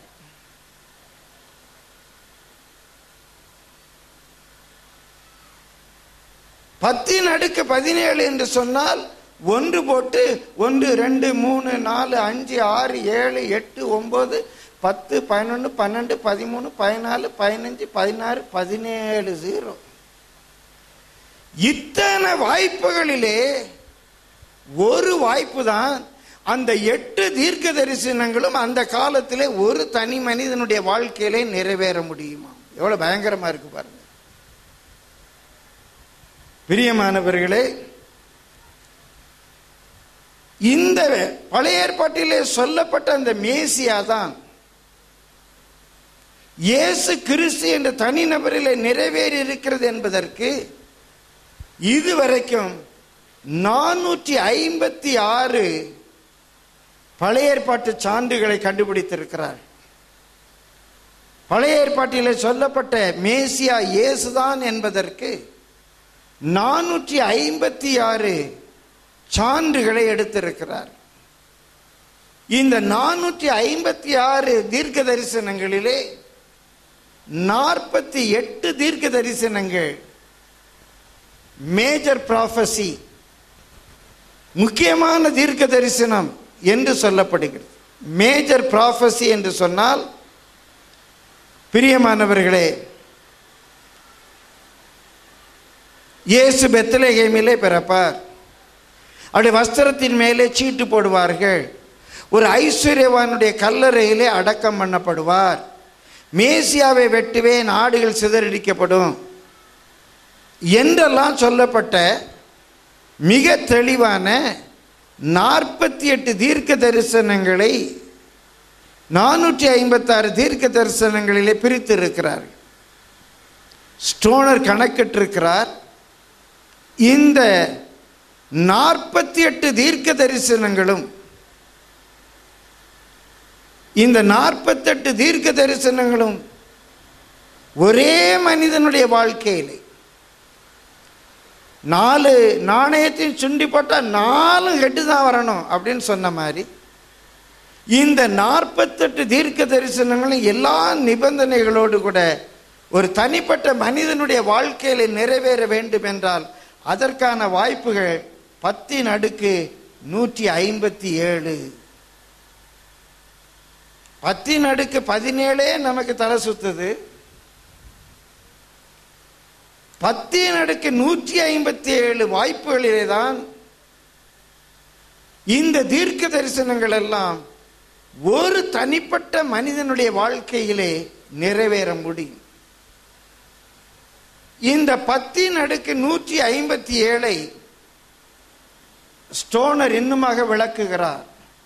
பத்தின் அடுக்கு பதினேழு என்று சொன்னால் ஒன்று போட்டு ஒன்று ரெண்டு மூணு நாலு அஞ்சு ஆறு ஏழு எட்டு ஒன்பது பத்து பதினொன்று பன்னெண்டு பதிமூணு பதினாலு பதினஞ்சு பதினாறு பதினேழு ஜீரோ இத்தனை வாய்ப்புகளிலே ஒரு வாய்ப்பு தான் அந்த எட்டு தீர்க்க தரிசனங்களும் அந்த காலத்திலே ஒரு தனி மனிதனுடைய வாழ்க்கையிலே நிறைவேற முடியுமா எவ்வளவு பயங்கரமா இருக்கு பாருங்க பிரியமானவர்களே இந்த பழைய ஏற்பாட்டிலே சொல்லப்பட்ட அந்த மேசியா தான் இயேசு கிறிஸ்து என்ற தனிநபரிலே நிறைவேறி இருக்கிறது என்பதற்கு இதுவரைக்கும் நானூற்றி ஐம்பத்தி ஆறு பழைய ஏற்பாட்டு சான்றுகளை கண்டுபிடித்திருக்கிறார் பழைய ஏற்பாட்டிலே சொல்லப்பட்ட மேசியா இயேசுதான் என்பதற்கு நானூற்றி ஐம்பத்தி ஆறு சான்றுகளை எடுத்திருக்கிறார் இந்த நானூற்றி ஐம்பத்தி ஆறு தீர்க்க தரிசனங்களிலே நாற்பத்தி எட்டு தீர்க்க தரிசனங்கள் மேஜர் ப்ராஃபசி முக்கியமான தீர்க்க தரிசனம் என்று சொல்லப்படுகிறது மேஜர் ப்ராஃபசி என்று சொன்னால் பிரியமானவர்களே இயேசு பெத்தலேகேமிலே பிறப்பார் அவருடைய வஸ்திரத்தின் மேலே சீட்டு போடுவார்கள் ஒரு ஐஸ்வர்யவானுடைய கல்லறையிலே அடக்கம் பண்ணப்படுவார் மேசியாவை வெட்டுவேன் ஆடுகள் சிதறடிக்கப்படும் என்றெல்லாம் சொல்லப்பட்ட மிக தெளிவான நாற்பத்தி எட்டு தீர்க்க தரிசனங்களை நானூற்றி ஐம்பத்தாறு தீர்க்க தரிசனங்களிலே பிரித்திருக்கிறார் ஸ்டோனர் கணக்கிட்டிருக்கிறார் இந்த நாற்பத்தி எட்டு தீர்க்க தரிசனங்களும் இந்த நாற்பத்தெட்டு தீர்க்க தரிசனங்களும் ஒரே மனிதனுடைய வாழ்க்கையிலே நாலு நாணயத்தையும் சுண்டி போட்டால் நாலும் ஹெட்டு தான் வரணும் அப்படின்னு சொன்ன மாதிரி இந்த நாற்பத்தெட்டு தீர்க்க தரிசனங்களும் எல்லா நிபந்தனைகளோடு கூட ஒரு தனிப்பட்ட மனிதனுடைய வாழ்க்கையில நிறைவேற வேண்டும் என்றால் அதற்கான வாய்ப்புகள் பத்தின் அடுக்கு நூற்றி ஐம்பத்தி ஏழு பத்தின் அடுக்கு பதினேழே நமக்கு தலை சுத்துது பத்தின் அடுக்கு நூற்றி ஐம்பத்தி ஏழு வாய்ப்புகளிலே தான் இந்த தீர்க்க தரிசனங்கள் எல்லாம் ஒரு தனிப்பட்ட மனிதனுடைய வாழ்க்கையிலே நிறைவேற முடியும் இந்த பத்தின் அடுக்கு நூற்றி ஐம்பத்தி ஏழை ஸ்டோனர் இன்னுமாக விளக்குகிறார்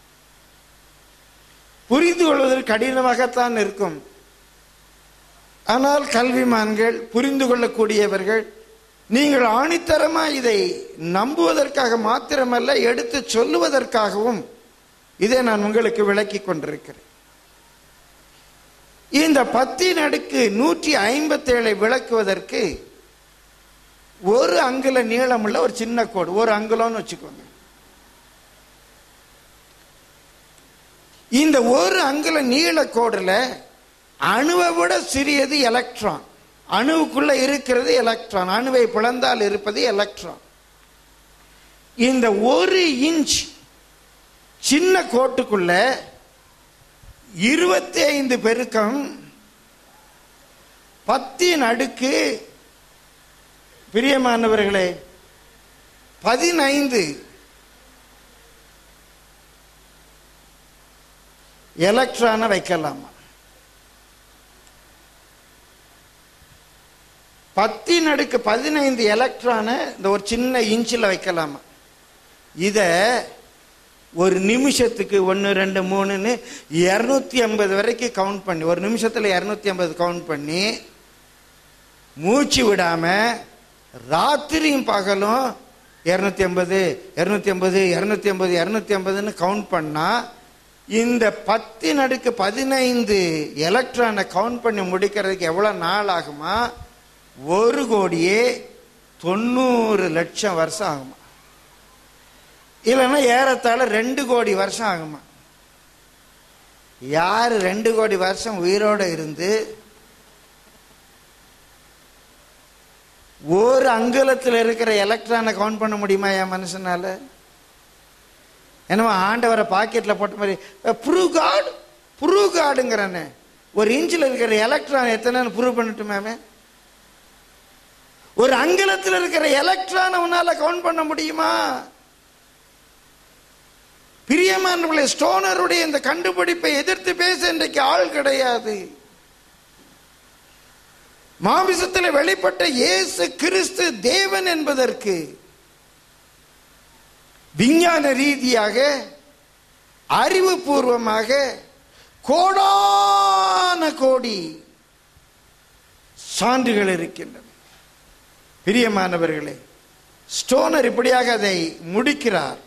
புரிந்து கொள்வதற்கு கடினமாகத்தான் இருக்கும் ஆனால் கல்விமான்கள் புரிந்து கொள்ளக்கூடியவர்கள் நீங்கள் ஆணித்தரமா இதை நம்புவதற்காக மாத்திரமல்ல எடுத்து சொல்லுவதற்காகவும் இதை நான் உங்களுக்கு விளக்கி கொண்டிருக்கிறேன் இந்த பத்தின் அடுக்கு நூற்றி ஐம்பத்தேழை விளக்குவதற்கு ஒரு அங்குல நீளமுள்ள ஒரு சின்ன கோடு ஒரு அங்குலம்னு வச்சுக்கோங்க இந்த ஒரு அங்குல நீள கோடுல அணுவை விட சிறியது எலக்ட்ரான் அணுவுக்குள்ள இருக்கிறது எலக்ட்ரான் அணுவை பிளந்தால் இருப்பது எலக்ட்ரான் இந்த ஒரு இன்ச் சின்ன கோட்டுக்குள்ள இருபத்தி ஐந்து பெருக்கம் பத்தின் அடுக்கு பிரியமானவர்களே பதினைந்து எலக்ட்ரானை வைக்கலாமா பத்தின் அடுக்கு பதினைந்து எலக்ட்ரானை இந்த ஒரு சின்ன இன்ச்சில் வைக்கலாமா இதை ஒரு நிமிஷத்துக்கு ஒன்று ரெண்டு மூணுன்னு இரநூத்தி ஐம்பது வரைக்கும் கவுண்ட் பண்ணி ஒரு நிமிஷத்தில் இரநூத்தி ஐம்பது கவுண்ட் பண்ணி மூச்சு விடாம ராத்திரியும் பகலும் இரநூத்தி ஐம்பது இரநூத்தி ஐம்பது இரநூத்தி ஐம்பது இரநூத்தி ஐம்பதுன்னு கவுண்ட் பண்ணா இந்த பத்தின் அடுக்கு பதினைந்து எலக்ட்ரானை கவுண்ட் பண்ணி முடிக்கிறதுக்கு எவ்வளோ நாள் ஆகுமா ஒரு கோடியே தொண்ணூறு லட்சம் வருஷம் ஆகுமா இல்லைன்னா ஏறத்தாழ ரெண்டு கோடி வருஷம் ஆகுமா யார் ரெண்டு கோடி வருஷம் உயிரோட இருந்து ஒரு அங்குலத்தில் இருக்கிற எலக்ட்ரானை கவுண்ட் பண்ண முடியுமா என் மனுஷனால என்னவோ ஆண்டவரை பாக்கெட்டில் போட்ட மாதிரி ப்ரூவ் கார்டு ப்ரூவ் கார்டுங்கிறானே ஒரு இன்ச்சில் இருக்கிற எலக்ட்ரான் எத்தனைன்னு ப்ரூவ் பண்ணட்டுமே ஒரு அங்குலத்தில் இருக்கிற எலக்ட்ரான் அவனால கவுண்ட் பண்ண முடியுமா பிரியமானவர்களே ஸ்டோனருடைய இந்த கண்டுபிடிப்பை எதிர்த்து பேச இன்றைக்கு ஆள் கிடையாது மாமிசத்தில் வெளிப்பட்ட இயேசு கிறிஸ்து தேவன் என்பதற்கு விஞ்ஞான ரீதியாக அறிவுபூர்வமாக கோடான கோடி சான்றுகள் இருக்கின்றன பிரியமானவர்களே ஸ்டோனர் இப்படியாக அதை முடிக்கிறார்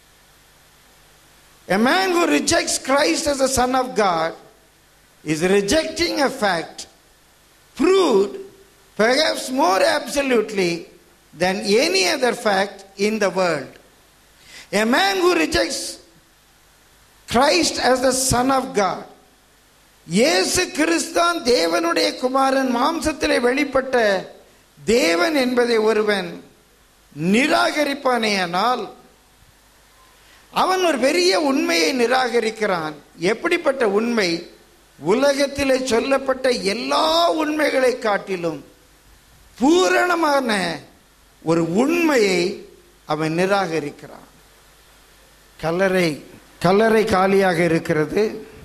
A man who rejects Christ as the Son of God is rejecting a fact proved perhaps more absolutely than any other fact in the world. A man who rejects Christ as the Son of God, இயேசு கிறிஸ்தான் தேவனுடைய குமாரன் மாம்சத்திலே வெளிப்பட்ட தேவன் என்பதை ஒருவன் நிராகரிப்பானேயானால் அவன் ஒரு பெரிய உண்மையை நிராகரிக்கிறான் எப்படிப்பட்ட உண்மை உலகத்திலே சொல்லப்பட்ட எல்லா உண்மைகளை காட்டிலும் பூரணமான ஒரு உண்மையை அவன் நிராகரிக்கிறான் கல்லறை கல்லறை காலியாக இருக்கிறது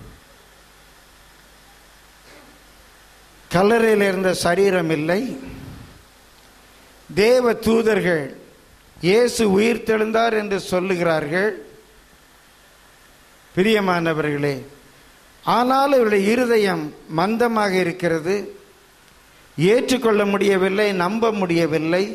கல்லறையில் இருந்த சரீரம் இல்லை தேவ தூதர்கள் இயேசு உயிர் தெழுந்தார் என்று சொல்லுகிறார்கள் பிரியமானவர்களே ஆனால் இவருடைய இருதயம் மந்தமாக இருக்கிறது ஏற்றுக்கொள்ள முடியவில்லை நம்ப முடியவில்லை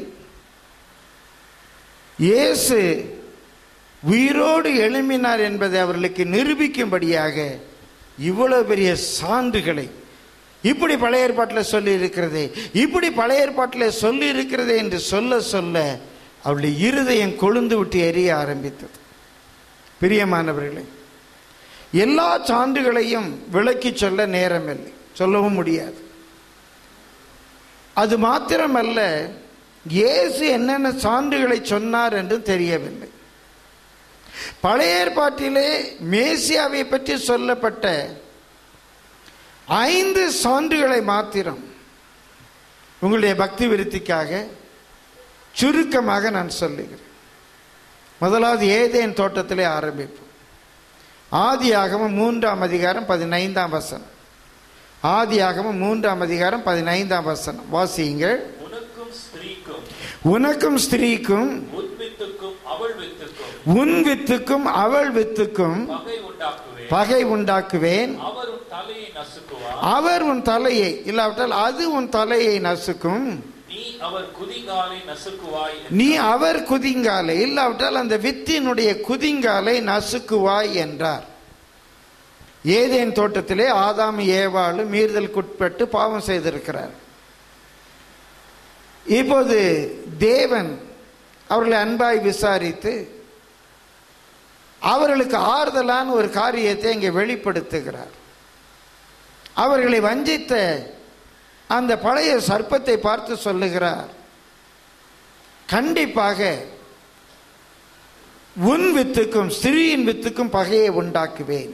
இயேசு உயிரோடு எழும்பினார் என்பதை அவர்களுக்கு நிரூபிக்கும்படியாக இவ்வளவு பெரிய சான்றுகளை இப்படி பழைய ஏற்பாட்டில் சொல்லி இருக்கிறது இப்படி பழைய ஏற்பாட்டில் சொல்லி இருக்கிறது என்று சொல்ல சொல்ல அவளுடைய இருதயம் கொழுந்து விட்டு எரிய ஆரம்பித்தது பிரியமானவர்களே எல்லா சான்றுகளையும் விளக்கி சொல்ல நேரமில்லை சொல்லவும் முடியாது அது மாத்திரமல்ல இயேசு என்னென்ன சான்றுகளை சொன்னார் என்று தெரியவில்லை பழைய ஏற்பாட்டிலே மேசியாவை பற்றி சொல்லப்பட்ட ஐந்து சான்றுகளை மாத்திரம் உங்களுடைய பக்தி விருத்திக்காக சுருக்கமாக நான் சொல்லுகிறேன் முதலாவது ஏதேன் தோட்டத்திலே ஆரம்பிப்போம் ஆதியாகமம் மூன்றாம் அதிகாரம் பதினைந்தாம் வசனம் ஆதியாகமம் மூன்றாம் அதிகாரம் பதினைந்தாம் வசனம் வாசியுங்கள் உனக்கும் ஸ்திரீக்கும் உனக்கும் ஸ்திரீக்கும் உன் வித்துக்கும் அவள் வித்துக்கும் உன் வித்துக்கும் அவள் வித்துக்கும் பகை உண்டாக்குவேன் பகை உண்டாக்குவேன் அவர் உன் தலையை நசுக்குவார் அவர் உன் தலையை இல்லாவிட்டால் அது உன் தலையை நசுக்கும் நீ அவர் குதிகாலை நசுக்குவாய் நீ அவர் குதிங்காலை இல்லாவிட்டால் அந்த வித்தினுடைய குதிங்காலை நசுக்குவாய் என்றார் ஏதேன் தோட்டத்திலே ஆதாம் ஏவாளு மீறுதலுக்குட்பட்டு பாவம் செய்திருக்கிறார் இப்போது தேவன் அவர்களை அன்பாய் விசாரித்து அவர்களுக்கு ஆறுதலான ஒரு காரியத்தை இங்கே வெளிப்படுத்துகிறார் அவர்களை வஞ்சித்த அந்த பழைய சர்ப்பத்தை பார்த்து சொல்லுகிறார் கண்டிப்பாக உன் வித்துக்கும் ஸ்திரீயின் வித்துக்கும் பகையை உண்டாக்குவேன்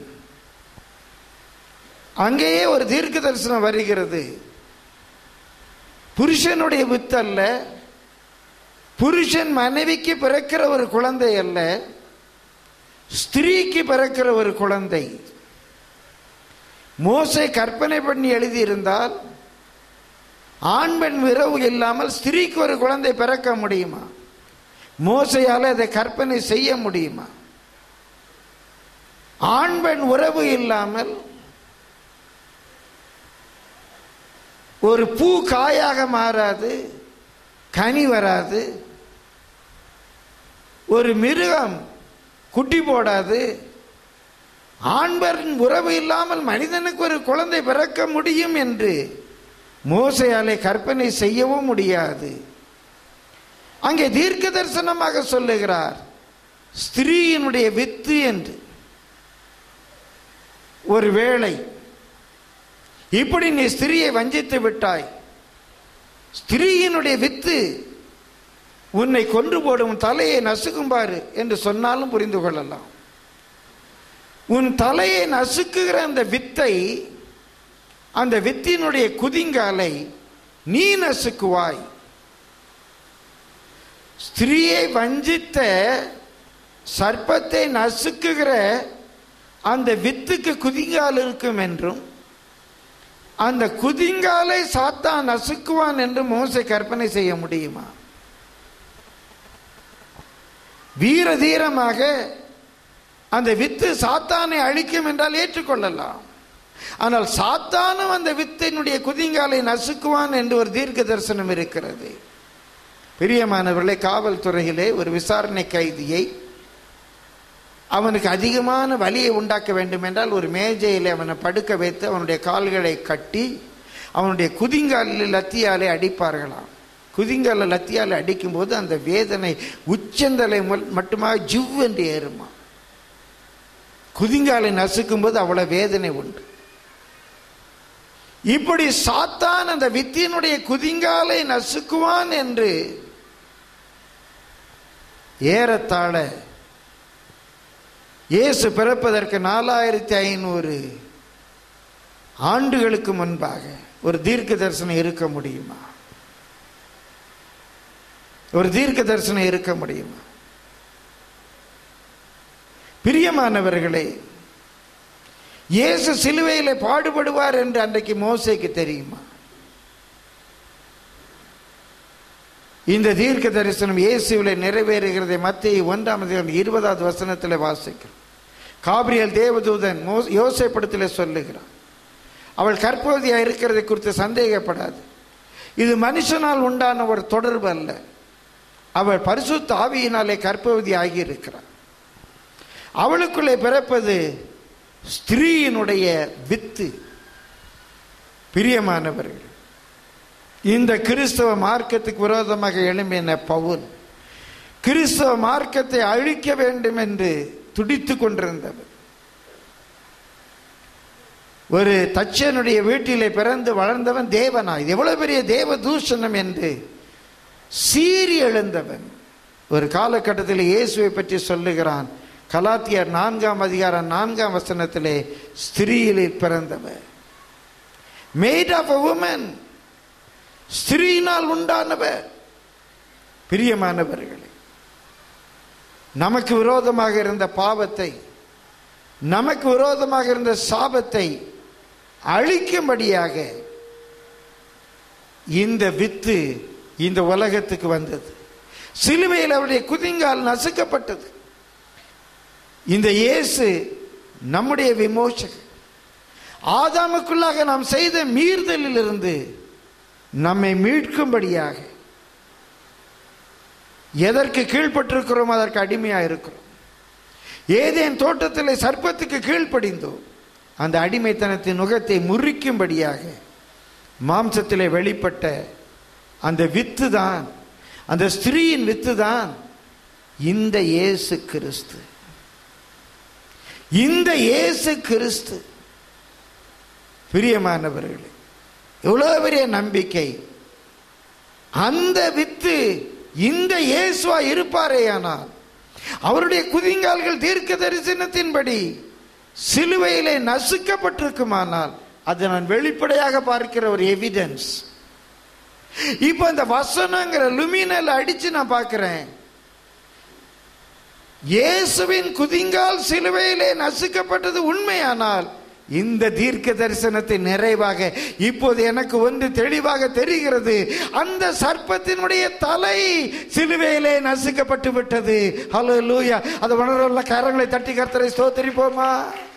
அங்கேயே ஒரு தீர்க்க தரிசனம் வருகிறது புருஷனுடைய வித்து அல்ல புருஷன் மனைவிக்கு பிறக்கிற ஒரு குழந்தை அல்ல ஸ்திரீக்கு பிறக்கிற ஒரு குழந்தை மோசை கற்பனை பண்ணி எழுதியிருந்தால் ஆண் பெண் உறவு இல்லாமல் ஸ்திரீக்கு ஒரு குழந்தை பிறக்க முடியுமா மோசையால் அதை கற்பனை செய்ய முடியுமா ஆண் பெண் உறவு இல்லாமல் ஒரு பூ காயாக மாறாது கனி வராது ஒரு மிருகம் குட்டி போடாது ஆண்பரின் உறவு இல்லாமல் மனிதனுக்கு ஒரு குழந்தை பிறக்க முடியும் என்று மோசையாலே கற்பனை செய்யவும் முடியாது அங்கே தீர்க்க தரிசனமாக சொல்லுகிறார் ஸ்திரீயினுடைய வித்து என்று ஒரு வேளை இப்படி நீ ஸ்திரியை வஞ்சித்து விட்டாய் ஸ்திரீயினுடைய வித்து உன்னை கொன்று போடும் உன் தலையை நசுக்கும்பாரு என்று சொன்னாலும் புரிந்து கொள்ளலாம் உன் தலையை நசுக்குகிற அந்த வித்தை அந்த வித்தினுடைய குதிங்காலை நீ நசுக்குவாய் ஸ்திரீயை வஞ்சித்த சர்ப்பத்தை நசுக்குகிற அந்த வித்துக்கு குதிங்கால் இருக்கும் என்றும் அந்த குதிங்காலை சாத்தான் நசுக்குவான் என்று மோசை கற்பனை செய்ய முடியுமா வீர தீரமாக அந்த வித்து சாத்தானை அழிக்கும் என்றால் ஏற்றுக்கொள்ளலாம் ஆனால் சாத்தானும் அந்த வித்தினுடைய குதிங்காலை நசுக்குவான் என்று ஒரு தீர்க்க தரிசனம் இருக்கிறது பிரியமானவர்களே காவல்துறையிலே ஒரு விசாரணை கைதியை அவனுக்கு அதிகமான வலியை உண்டாக்க வேண்டும் என்றால் ஒரு மேஜையில் அவனை படுக்க வைத்து அவனுடைய கால்களை கட்டி அவனுடைய குதிங்காலில் லத்தியாலே அடிப்பார்களாம் குதிங்கால லத்தியாலே அடிக்கும்போது அந்த வேதனை உச்சந்தலை முல்- மட்டுமாக ஜிவ் என்று ஏறுமா குதிங்காலை நசுக்கும் போது அவ்வளவு வேதனை உண்டு இப்படி சாத்தான் அந்த வித்தியினுடைய குதிங்காலை நசுக்குவான் என்று ஏறத்தாழ இயேசு பிறப்பதற்கு நாலாயிரத்தி ஐநூறு ஆண்டுகளுக்கு முன்பாக ஒரு தீர்க்க தரிசனம் இருக்க முடியுமா ஒரு தீர்க்க தரிசனம் இருக்க முடியுமா பிரியமானவர்களே இயேசு சிலுவையிலே பாடுபடுவார் என்று அன்றைக்கு மோசேக்கு தெரியுமா இந்த தீர்க்க தரிசனம் இயேசுவில் நிறைவேறுகிறதை மத்திய ஒன்றாம் அதிகாரம் இருபதாவது வசனத்தில் வாசிக்கிறோம் காபிரியல் தேவதூதன் மோ யோசைப்படத்தில் சொல்லுகிறான் அவள் கற்பவதியாக இருக்கிறதை குறித்து சந்தேகப்படாது இது மனுஷனால் உண்டான ஒரு தொடர்பு அல்ல அவள் பரிசுத்த ஆவியினாலே கற்பவதி ஆகியிருக்கிறார் அவளுக்குள்ளே பிறப்பது ஸ்திரீயினுடைய வித்து பிரியமானவர்கள் இந்த கிறிஸ்தவ மார்க்கத்துக்கு விரோதமாக எழும்பின பவுல் கிறிஸ்தவ மார்க்கத்தை அழிக்க வேண்டும் என்று துடித்துக் கொண்டிருந்தவர் ஒரு தச்சனுடைய வீட்டிலே பிறந்து வளர்ந்தவன் தேவனாய் எவ்வளவு பெரிய தேவ தூஷணம் என்று சீறி எழுந்தவன் ஒரு காலகட்டத்தில் இயேசுவை பற்றி சொல்லுகிறான் கலாத்தியர் நான்காம் அதிகாரம் நான்காம் வசனத்திலே ஸ்திரீயிலே பிறந்தவர் மேட் ஆஃப் அ உமன் ஸ்திரீனால் உண்டானவர் பிரியமானவர்களே நமக்கு விரோதமாக இருந்த பாவத்தை நமக்கு விரோதமாக இருந்த சாபத்தை அழிக்கும்படியாக இந்த வித்து இந்த உலகத்துக்கு வந்தது சிலுவையில் அவருடைய குதிங்கால் நசுக்கப்பட்டது இந்த இயேசு நம்முடைய விமோசகர் ஆதாமுக்குள்ளாக நாம் செய்த மீறுதலிலிருந்து நம்மை மீட்கும்படியாக எதற்கு கீழ்ப்பட்டிருக்கிறோம் அதற்கு அடிமையாக இருக்கிறோம் ஏதேன் தோட்டத்தில் சர்ப்பத்துக்கு கீழ்ப்படிந்தோம் அந்த அடிமைத்தனத்தின் நுகத்தை முறிக்கும்படியாக மாம்சத்திலே வெளிப்பட்ட அந்த வித்து தான் அந்த ஸ்திரீயின் வித்து தான் இந்த இயேசு கிறிஸ்து இந்த இயேசு கிறிஸ்து பிரியமானவர்களே எவ்வளோ பெரிய நம்பிக்கை அந்த வித்து இந்த இயேசுவா இருப்பாரேயானால் அவருடைய குதிங்கால்கள் தீர்க்க தரிசனத்தின்படி சிலுவையிலே நசுக்கப்பட்டிருக்குமானால் அது நான் வெளிப்படையாக பார்க்கிற ஒரு எவிடன்ஸ் இப்போ இந்த வசனங்கிற லுமினல் அடிச்சு நான் பார்க்கிறேன் இயேசுவின் குதிங்கால் சிலுவையிலே நசுக்கப்பட்டது உண்மையானால் இந்த தீர்க்க தரிசனத்தை நிறைவாக இப்போது எனக்கு ஒன்று தெளிவாக தெரிகிறது அந்த சர்ப்பத்தினுடைய தலை சிலுவையிலே நசுக்கப்பட்டு விட்டது ஹலோ லூயா அது உணர்வுள்ள கரங்களை தட்டி கர்த்தரை ஸ்தோத்திரிப்போமா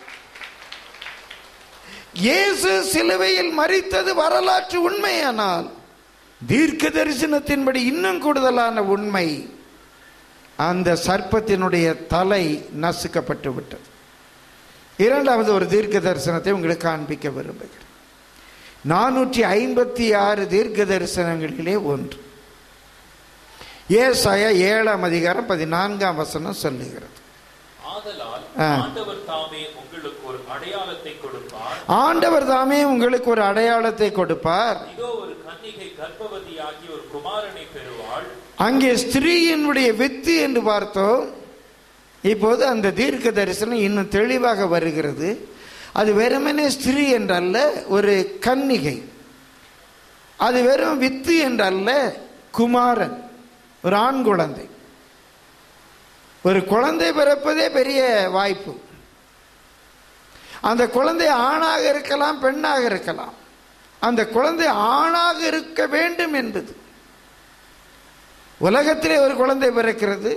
இயேசு சிலுவையில் மறித்தது வரலாற்று உண்மையானால் தீர்க்க தரிசனத்தின்படி இன்னும் கூடுதலான உண்மை அந்த சர்ப்பத்தினுடைய தலை நசுக்கப்பட்டு விட்டது இரண்டாவது ஒரு தீர்க்க தரிசனத்தை உங்களுக்கு காண்பிக்க விரும்புகிறேன் நானூற்றி ஐம்பத்தி ஆறு தீர்க்க தரிசனங்களிலே ஒன்று ஏசாயா ஏழாம் அதிகாரம் பதினான்காம் வசனம் சொல்லுகிறது ஆதலால் ஆ. ஆண்டவர் தாமே உங்களுக்கு ஒரு அடையாளத்தை கொடுப்பார் ஆண்டவர் தாமே உங்களுக்கு ஒரு அடையாளத்தை கொடுப்பார் இதோ ஒரு கன்னிகை கர்ப்பவதியாகி ஒரு குமாரனை பெறுவாள் அங்கே ஸ்திரீயினுடைய வித்து என்று பார்த்தோம் இப்போது அந்த தீர்க்க தரிசனம் இன்னும் தெளிவாக வருகிறது அது வெறுமனே ஸ்திரீ என்றல்ல ஒரு கன்னிகை அது வெறும் வித்து என்றல்ல குமாரன் ஒரு ஆண் குழந்தை ஒரு குழந்தை பிறப்பதே பெரிய வாய்ப்பு அந்த குழந்தை ஆணாக இருக்கலாம் பெண்ணாக இருக்கலாம் அந்த குழந்தை ஆணாக இருக்க வேண்டும் என்பது உலகத்திலே ஒரு குழந்தை பிறக்கிறது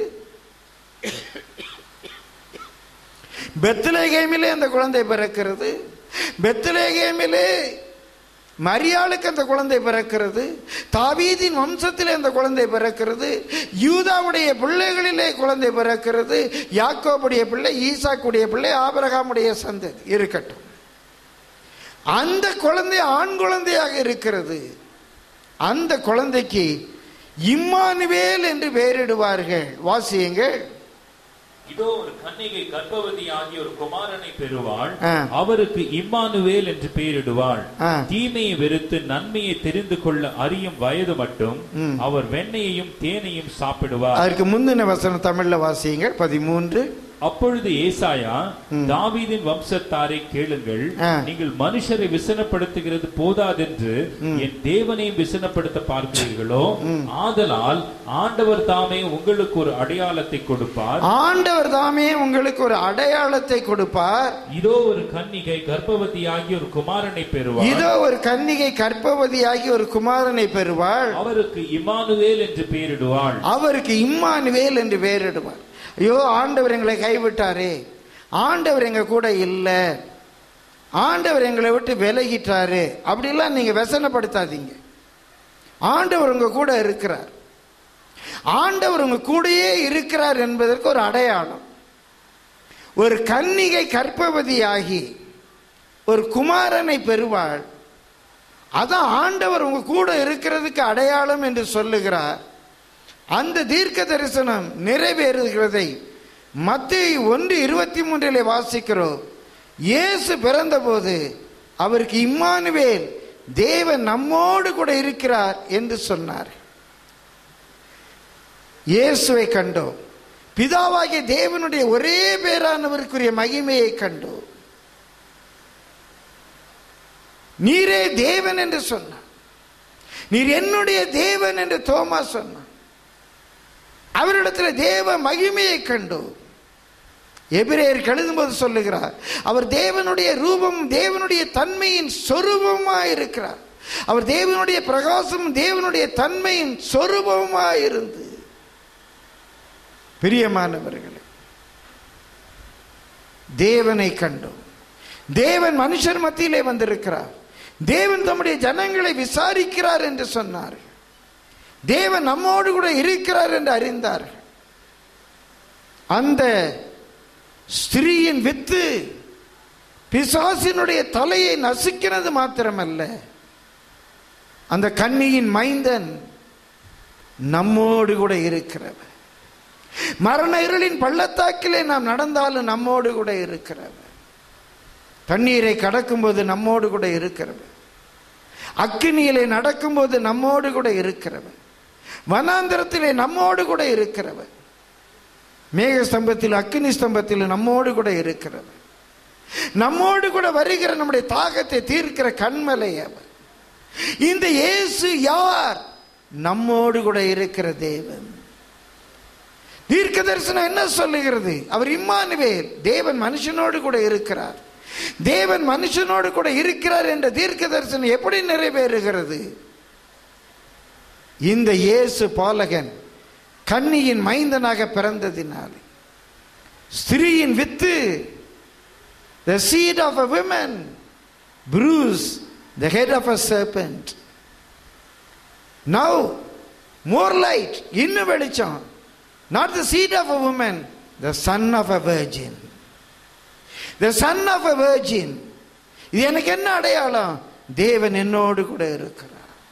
பெத்லேகேமிலே அந்த குழந்தை பிறக்கிறது பெத்லேகேமிலே மரியாளுக்கு அந்த குழந்தை பிறக்கிறது தாவீதின் வம்சத்திலே அந்த குழந்தை பிறக்கிறது யூதாவுடைய பிள்ளைகளிலே குழந்தை பிறக்கிறது யாக்கோபுடைய பிள்ளை ஈசாக்குடைய பிள்ளை ஆபிரகாமுடைய சந்ததி இருக்கட்டும் அந்த குழந்தை ஆண் குழந்தையாக இருக்கிறது அந்த குழந்தைக்கு இம்மானுவேல் என்று பெயரிடுவார்கள் வாசியுங்கள் இதோ ஒரு கன்னிகை கர்ப்பவதியாகி ஒரு குமாரனை பெறுவாள் ஆ. அவருக்கு இம்மானுவேல் என்று பெயரிடுவாள் ஆ. தீமையை வெறுத்து நன்மையை தெரிந்து கொள்ள அறியும் வயது மட்டும் ம். அவர் வெண்ணையையும் தேனையும் சாப்பிடுவார் அதற்கு முந்தின வசனம் தமிழ்ல வாசியுங்கள் பதிமூன்று அப்பொழுது ஏசாயா தாவீதின் வம்சத்தாரை கேளுங்கள் ஆ. நீங்கள் மனுஷரை விசனப்படுத்துகிறது போதாதென்று என் தேவனையும் விசனப்படுத்த பார்க்கிறீர்களோ ஆதலால் ஆண்டவர் தாமே உங்களுக்கு ஒரு அடையாளத்தை கொடுப்பார் ஆண்டவர் தாமே உங்களுக்கு ஒரு அடையாளத்தை கொடுப்பார் இதோ ஒரு கன்னிகை கர்ப்பவதியாகி ஒரு குமாரனை பெறுவார் இதோ ஒரு கன்னிகை கர்ப்பவதியாகி ஒரு குமாரனை பெறுவாள் அவருக்கு இமானுவேல் என்று பெயரிடுவாள் அவருக்கு இம்மானுவேல் என்று பெயரிடுவார் ஐயோ ஆண்டவர் எங்களை கைவிட்டாரே ஆண்டவர் எங்க கூட இல்லை ஆண்டவர் எங்களை விட்டு விலகிட்டாரு அப்படிலாம் நீங்க व्यசனப்படுத்தாதீங்க ஆண்டவர் உங்க கூட இருக்கிறார் ஆண்டவர் உங்க கூடயே இருக்கிறார் என்பதற்கு ஒரு அடையாளம் ஒரு கன்னிகை கர்ப்பவதியாகி ஒரு குமாரனை பெறுவாள் அதான் ஆண்டவர் உங்க கூட இருக்கிறதுக்கு அடையாளம் என்று சொல்லுகிறார் அந்த தீர்க்க தரிசனம் நிறைவேறுகிறதை மத்திய ஒன்று இருபத்தி மூன்றிலே வாசிக்கிறோம் இயேசு பிறந்தபோது அவருக்கு இம்மானுவேல் தேவன் நம்மோடு கூட இருக்கிறார் என்று சொன்னார் இயேசுவை கண்டோம் பிதாவாகிய தேவனுடைய ஒரே பேரானவருக்குரிய மகிமையை கண்டோம் நீரே தேவன் என்று சொன்னார் நீர் என்னுடைய தேவன் என்று தோமா சொன்னார் அவரிடத்தில் தேவ மகிமையை கண்டோம் எபிரேயர் எழுதும்போது சொல்லுகிறார் அவர் தேவனுடைய ரூபம் தேவனுடைய தன்மையின் சொரூபமாய் இருக்கிறார் அவர் தேவனுடைய பிரகாசம் தேவனுடைய தன்மையின் சொரூபமாய் இருந்து பிரியமானவர்களே தேவனை கண்டோம் தேவன் மனுஷர் மத்தியிலே வந்திருக்கிறார் தேவன் தம்முடைய ஜனங்களை விசாரிக்கிறார் என்று சொன்னார் தேவன் நம்மோடு கூட இருக்கிறார் என்று அறிந்தார்கள் அந்த ஸ்திரீயின் வித்து பிசாசினுடைய தலையை நசுக்கினது மாத்திரமல்ல அந்த கன்னியின் மைந்தன் நம்மோடு கூட இருக்கிறவர் மரண இருளின் பள்ளத்தாக்கிலே நாம் நடந்தாலும் நம்மோடு கூட இருக்கிறவர் தண்ணீரை கடக்கும்போது நம்மோடு கூட இருக்கிறவர் அக்கினியிலே நடக்கும்போது நம்மோடு கூட இருக்கிறவர் வனாந்திரத்திலே நம்மோடு கூட இருக்கிறவர் மேக ஸ்தம்பத்தில் அக்கினி ஸ்தம்பத்தில் நம்மோடு கூட இருக்கிறவர் நம்மோடு கூட வருகிற நம்முடைய தாகத்தை தீர்க்கிற கண்மலை அவர் இந்த இயேசு யார் நம்மோடு கூட இருக்கிற தேவன் தீர்க்க தரிசனம் என்ன சொல்லுகிறது அவர் இம்மானுவேல் தேவன் மனுஷனோடு கூட இருக்கிறார் தேவன் மனுஷனோடு கூட இருக்கிறார் என்ற தீர்க்க தரிசனம் எப்படி நிறைவேறுகிறது இந்த இயேசு பாலகன் கன்னியின் மைந்தனாக பிறந்ததினாலே ஸ்திரீயின் வித்து the seed of a woman bruise the head of a serpent now more light இன்னும் வெளிச்சம் not the seed of a woman the son of a virgin the son of a virgin இது எனக்கு என்ன அடையாளம் தேவன் என்னோடு கூட இருக்கிறார்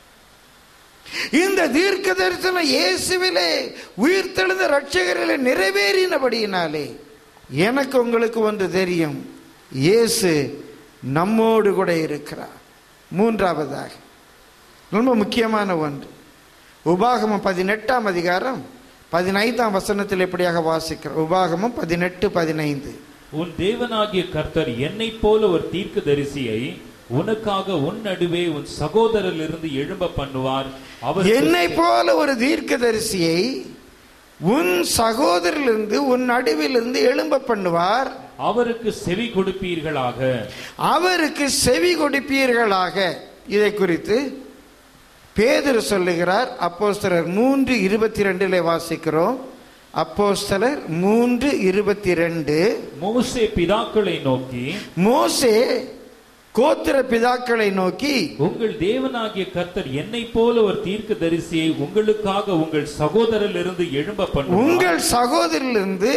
இந்த தீர்க்க தரிசனம் இயேசுவிலே உயிர்த்தெழுந்த ரட்சகரிலே நிறைவேறினபடியினாலே எனக்கு உங்களுக்கு ஒன்று தெரியும் இயேசு நம்மோடு கூட இருக்கிறார் மூன்றாவதாக ரொம்ப முக்கியமான ஒன்று உபாகமம் பதினெட்டாம் அதிகாரம் பதினைந்தாம் வசனத்தில் எப்படியாக வாசிக்கிறோம் உபாகமம் பதினெட்டு பதினைந்து உன் தேவனாகிய கர்த்தர் என்னைப் போல ஒரு தீர்க்கதரிசியை உனக்காக உன் நடுவே உன் சகோதரரிலிருந்து எழும்ப பண்ணுவார் அவர் என்னை போல ஒரு தீர்க்கதரிசியை உன் சகோதரிலிருந்து உன் நடுவிலிருந்து எழும்ப பண்ணுவார் அவருக்கு செவி கொடுப்பீர்களாக அவருக்கு செவி கொடுப்பீர்களாக இதை குறித்து பேதுரு சொல்லுகிறார் அப்போஸ்தலர் மூன்று இருபத்தி ரெண்டிலே வாசிக்கிறோம் அப்போஸ்தலர் மூன்று இருபத்தி ரெண்டு மோசே பிதாக்களை நோக்கி மோசே கோத்திர பிதாக்களை நோக்கி உங்கள் தேவனாகிய கர்த்தர் என்னைப் போல ஒரு தீர்க்கதரிசியை உங்களுக்காக உங்கள் சகோதரரிலிருந்து எழும்ப பண்ணுவார் உங்கள் சகோதரிலிருந்து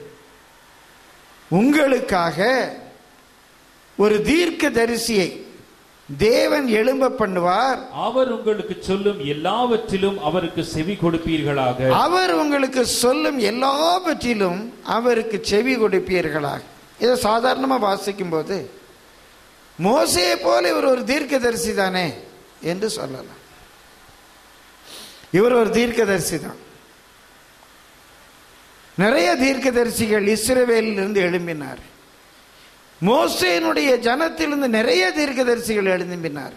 உங்களுக்காக ஒரு தீர்க்க தரிசியை தேவன் எழும்ப பண்ணுவார் அவர் உங்களுக்கு சொல்லும் எல்லாவற்றிலும் அவருக்கு செவி கொடுப்பீர்களாக அவர் உங்களுக்கு சொல்லும் எல்லாவற்றிலும் அவருக்கு செவி கொடுப்பீர்களாக இதை சாதாரணமாக வாசிக்கும் போது மோசையை போல இவர் ஒரு தீர்க்கதரிசி தானே என்று சொல்லலாம் இவர் ஒரு தீர்க்கதரிசி தான் நிறைய தீர்க்கதரிசிகள் இஸ்ரவேலிலிருந்து எழும்பினார் மோசேனுடைய ஜனத்திலிருந்து நிறைய தீர்க்கதரிசிகள் எழும்பினார்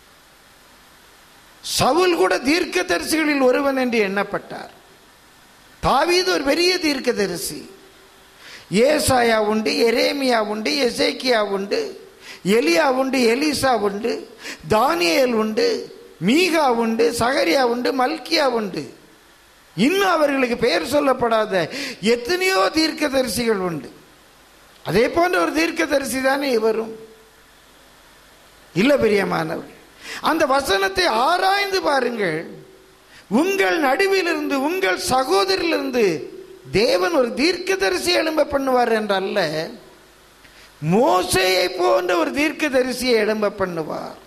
சவுல் கூட தீர்க்கதரிசிகளில் ஒருவன் என்று எண்ணப்பட்டார் தாவீது ஒரு பெரிய தீர்க்கதரிசி ஏசாயா உண்டு எரேமியா உண்டு எசேக்கியா உண்டு எலியா உண்டு எலிசா உண்டு தானியேல் உண்டு மீகா உண்டு சகரியா உண்டு மல்கியா உண்டு இன்னும் அவர்களுக்கு பெயர் சொல்லப்படாத எத்தனையோ தீர்க்கதரிசிகள் உண்டு அதே போன்ற ஒரு தீர்க்கதரிசி தானே இவரும் இல்ல பிரியமானவர் அந்த வசனத்தை ஆராய்ந்து பாருங்கள் உங்கள் நடுவிலிருந்து உங்கள் சகோதரிலிருந்து தேவன் ஒரு தீர்க்கதரிசி எழும்ப பண்ணுவார் என்றல்ல மோசையை போன்ற ஒரு தீர்க்கதரிசியை எழும்ப பண்ணுவார்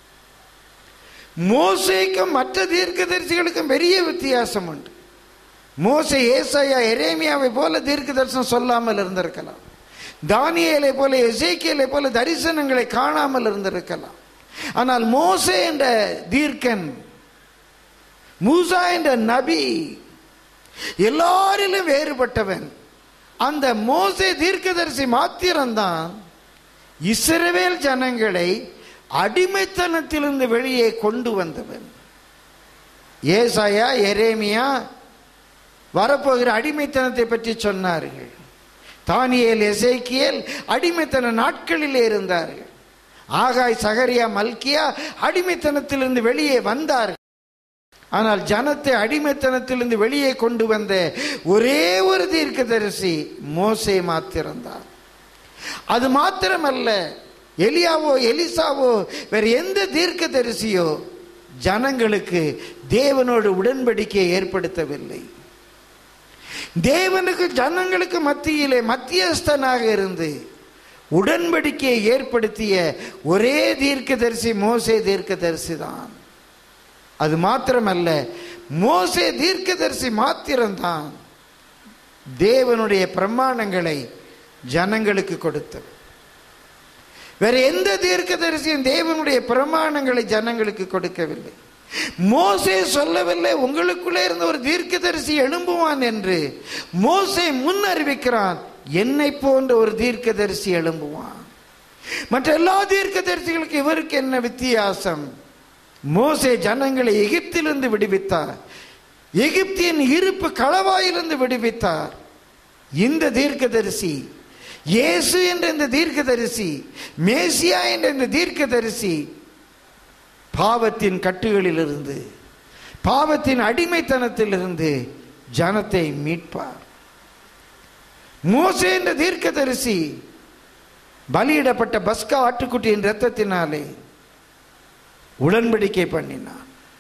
மோசைக்கும் மற்ற தீர்க்கதரிசிகளுக்கும் பெரிய வித்தியாசம் உண்டு மோசை ஏசாயா எரேமியாவை போல தீர்க்க தரிசனம் சொல்லாமல் இருந்திருக்கலாம் தானியேலை போல எசேக்கியலை போல தரிசனங்களை காணாமல் இருந்திருக்கலாம் ஆனால் மோசே என்ற தீர்க்கன் மூசா என்ற நபி எல்லாரிலும் வேறுபட்டவன் அந்த மோசே தீர்க்கதரிசி மாத்திரம்தான் இஸ்ரவேல் ஜனங்களை அடிமைத்தனத்திலிருந்து வெளியே கொண்டு வந்தவன் ஏசாயா எரேமியா வரப்போகிற அடிமைத்தனத்தை பற்றி சொன்னார்கள் தானியேல் எசேக்கியேல் அடிமைத்தன நாட்களிலே இருந்தார்கள் ஆகாய் சகரியா மல்கியா அடிமைத்தனத்திலிருந்து வெளியே வந்தார்கள் ஆனால் ஜனத்தை அடிமைத்தனத்திலிருந்து வெளியே கொண்டு வந்த ஒரே ஒரு தீர்க்கதரிசி மோசே மாத்திரம்தான் அது மாத்திரமல்ல எலியாவோ எலிசாவோ வேற எந்த தீர்க்கதரிசியோ ஜனங்களுக்கு தேவனோடு உடன்படிக்கையை ஏற்படுத்தவில்லை தேவனுக்கு ஜனங்களுக்கு மத்தியிலே மத்தியஸ்தனாக இருந்து உடன்படிக்கையை ஏற்படுத்திய ஒரே தீர்க்கதரிசி மோசே தீர்க்கதரிசி தான் அது மாத்திரமல்ல மோசே தீர்க்கதரிசி மாத்திரம்தான் தேவனுடைய பிரமாணங்களை ஜனங்களுக்கு கொடுத்தவர் வேற எந்த தீர்க்கதரிசியும் தேவனுடைய பிரமாணங்களை ஜனங்களுக்கு கொடுக்கவில்லை மோசே சொல்லவில்லை உங்களுக்குள்ளே இருந்த ஒரு தீர்க்கதரிசி எழும்புவான் என்று மோசே முன் அறிவிக்கிறான் என்னை போன்ற ஒரு தீர்க்கதரிசி எழும்புவான் மற்ற எல்லா தீர்க்கதரிசிகளுக்கு இவருக்கு என்ன வித்தியாசம் மோசே ஜனங்களை எகிப்திலிருந்து விடுவித்தார் எகிப்தின் இருப்பு களவாயிலிருந்து விடுவித்தார் இந்த தீர்க்கதரிசி இயேசு என்ற இந்த தீர்க்கதரிசி மேசியா என்ற இந்த தீர்க்கதரிசி பாவத்தின் கட்டுகளிலிருந்து பாவத்தின் அடிமைத்தனத்திலிருந்து ஜனத்தை மீட்பார் மோசே என்ற தீர்க்கதரிசி பலியிடப்பட்ட பஸ்கா ஆட்டுக்குட்டியின் இரத்தத்தினாலே உடன்படிக்கை பண்ணினான்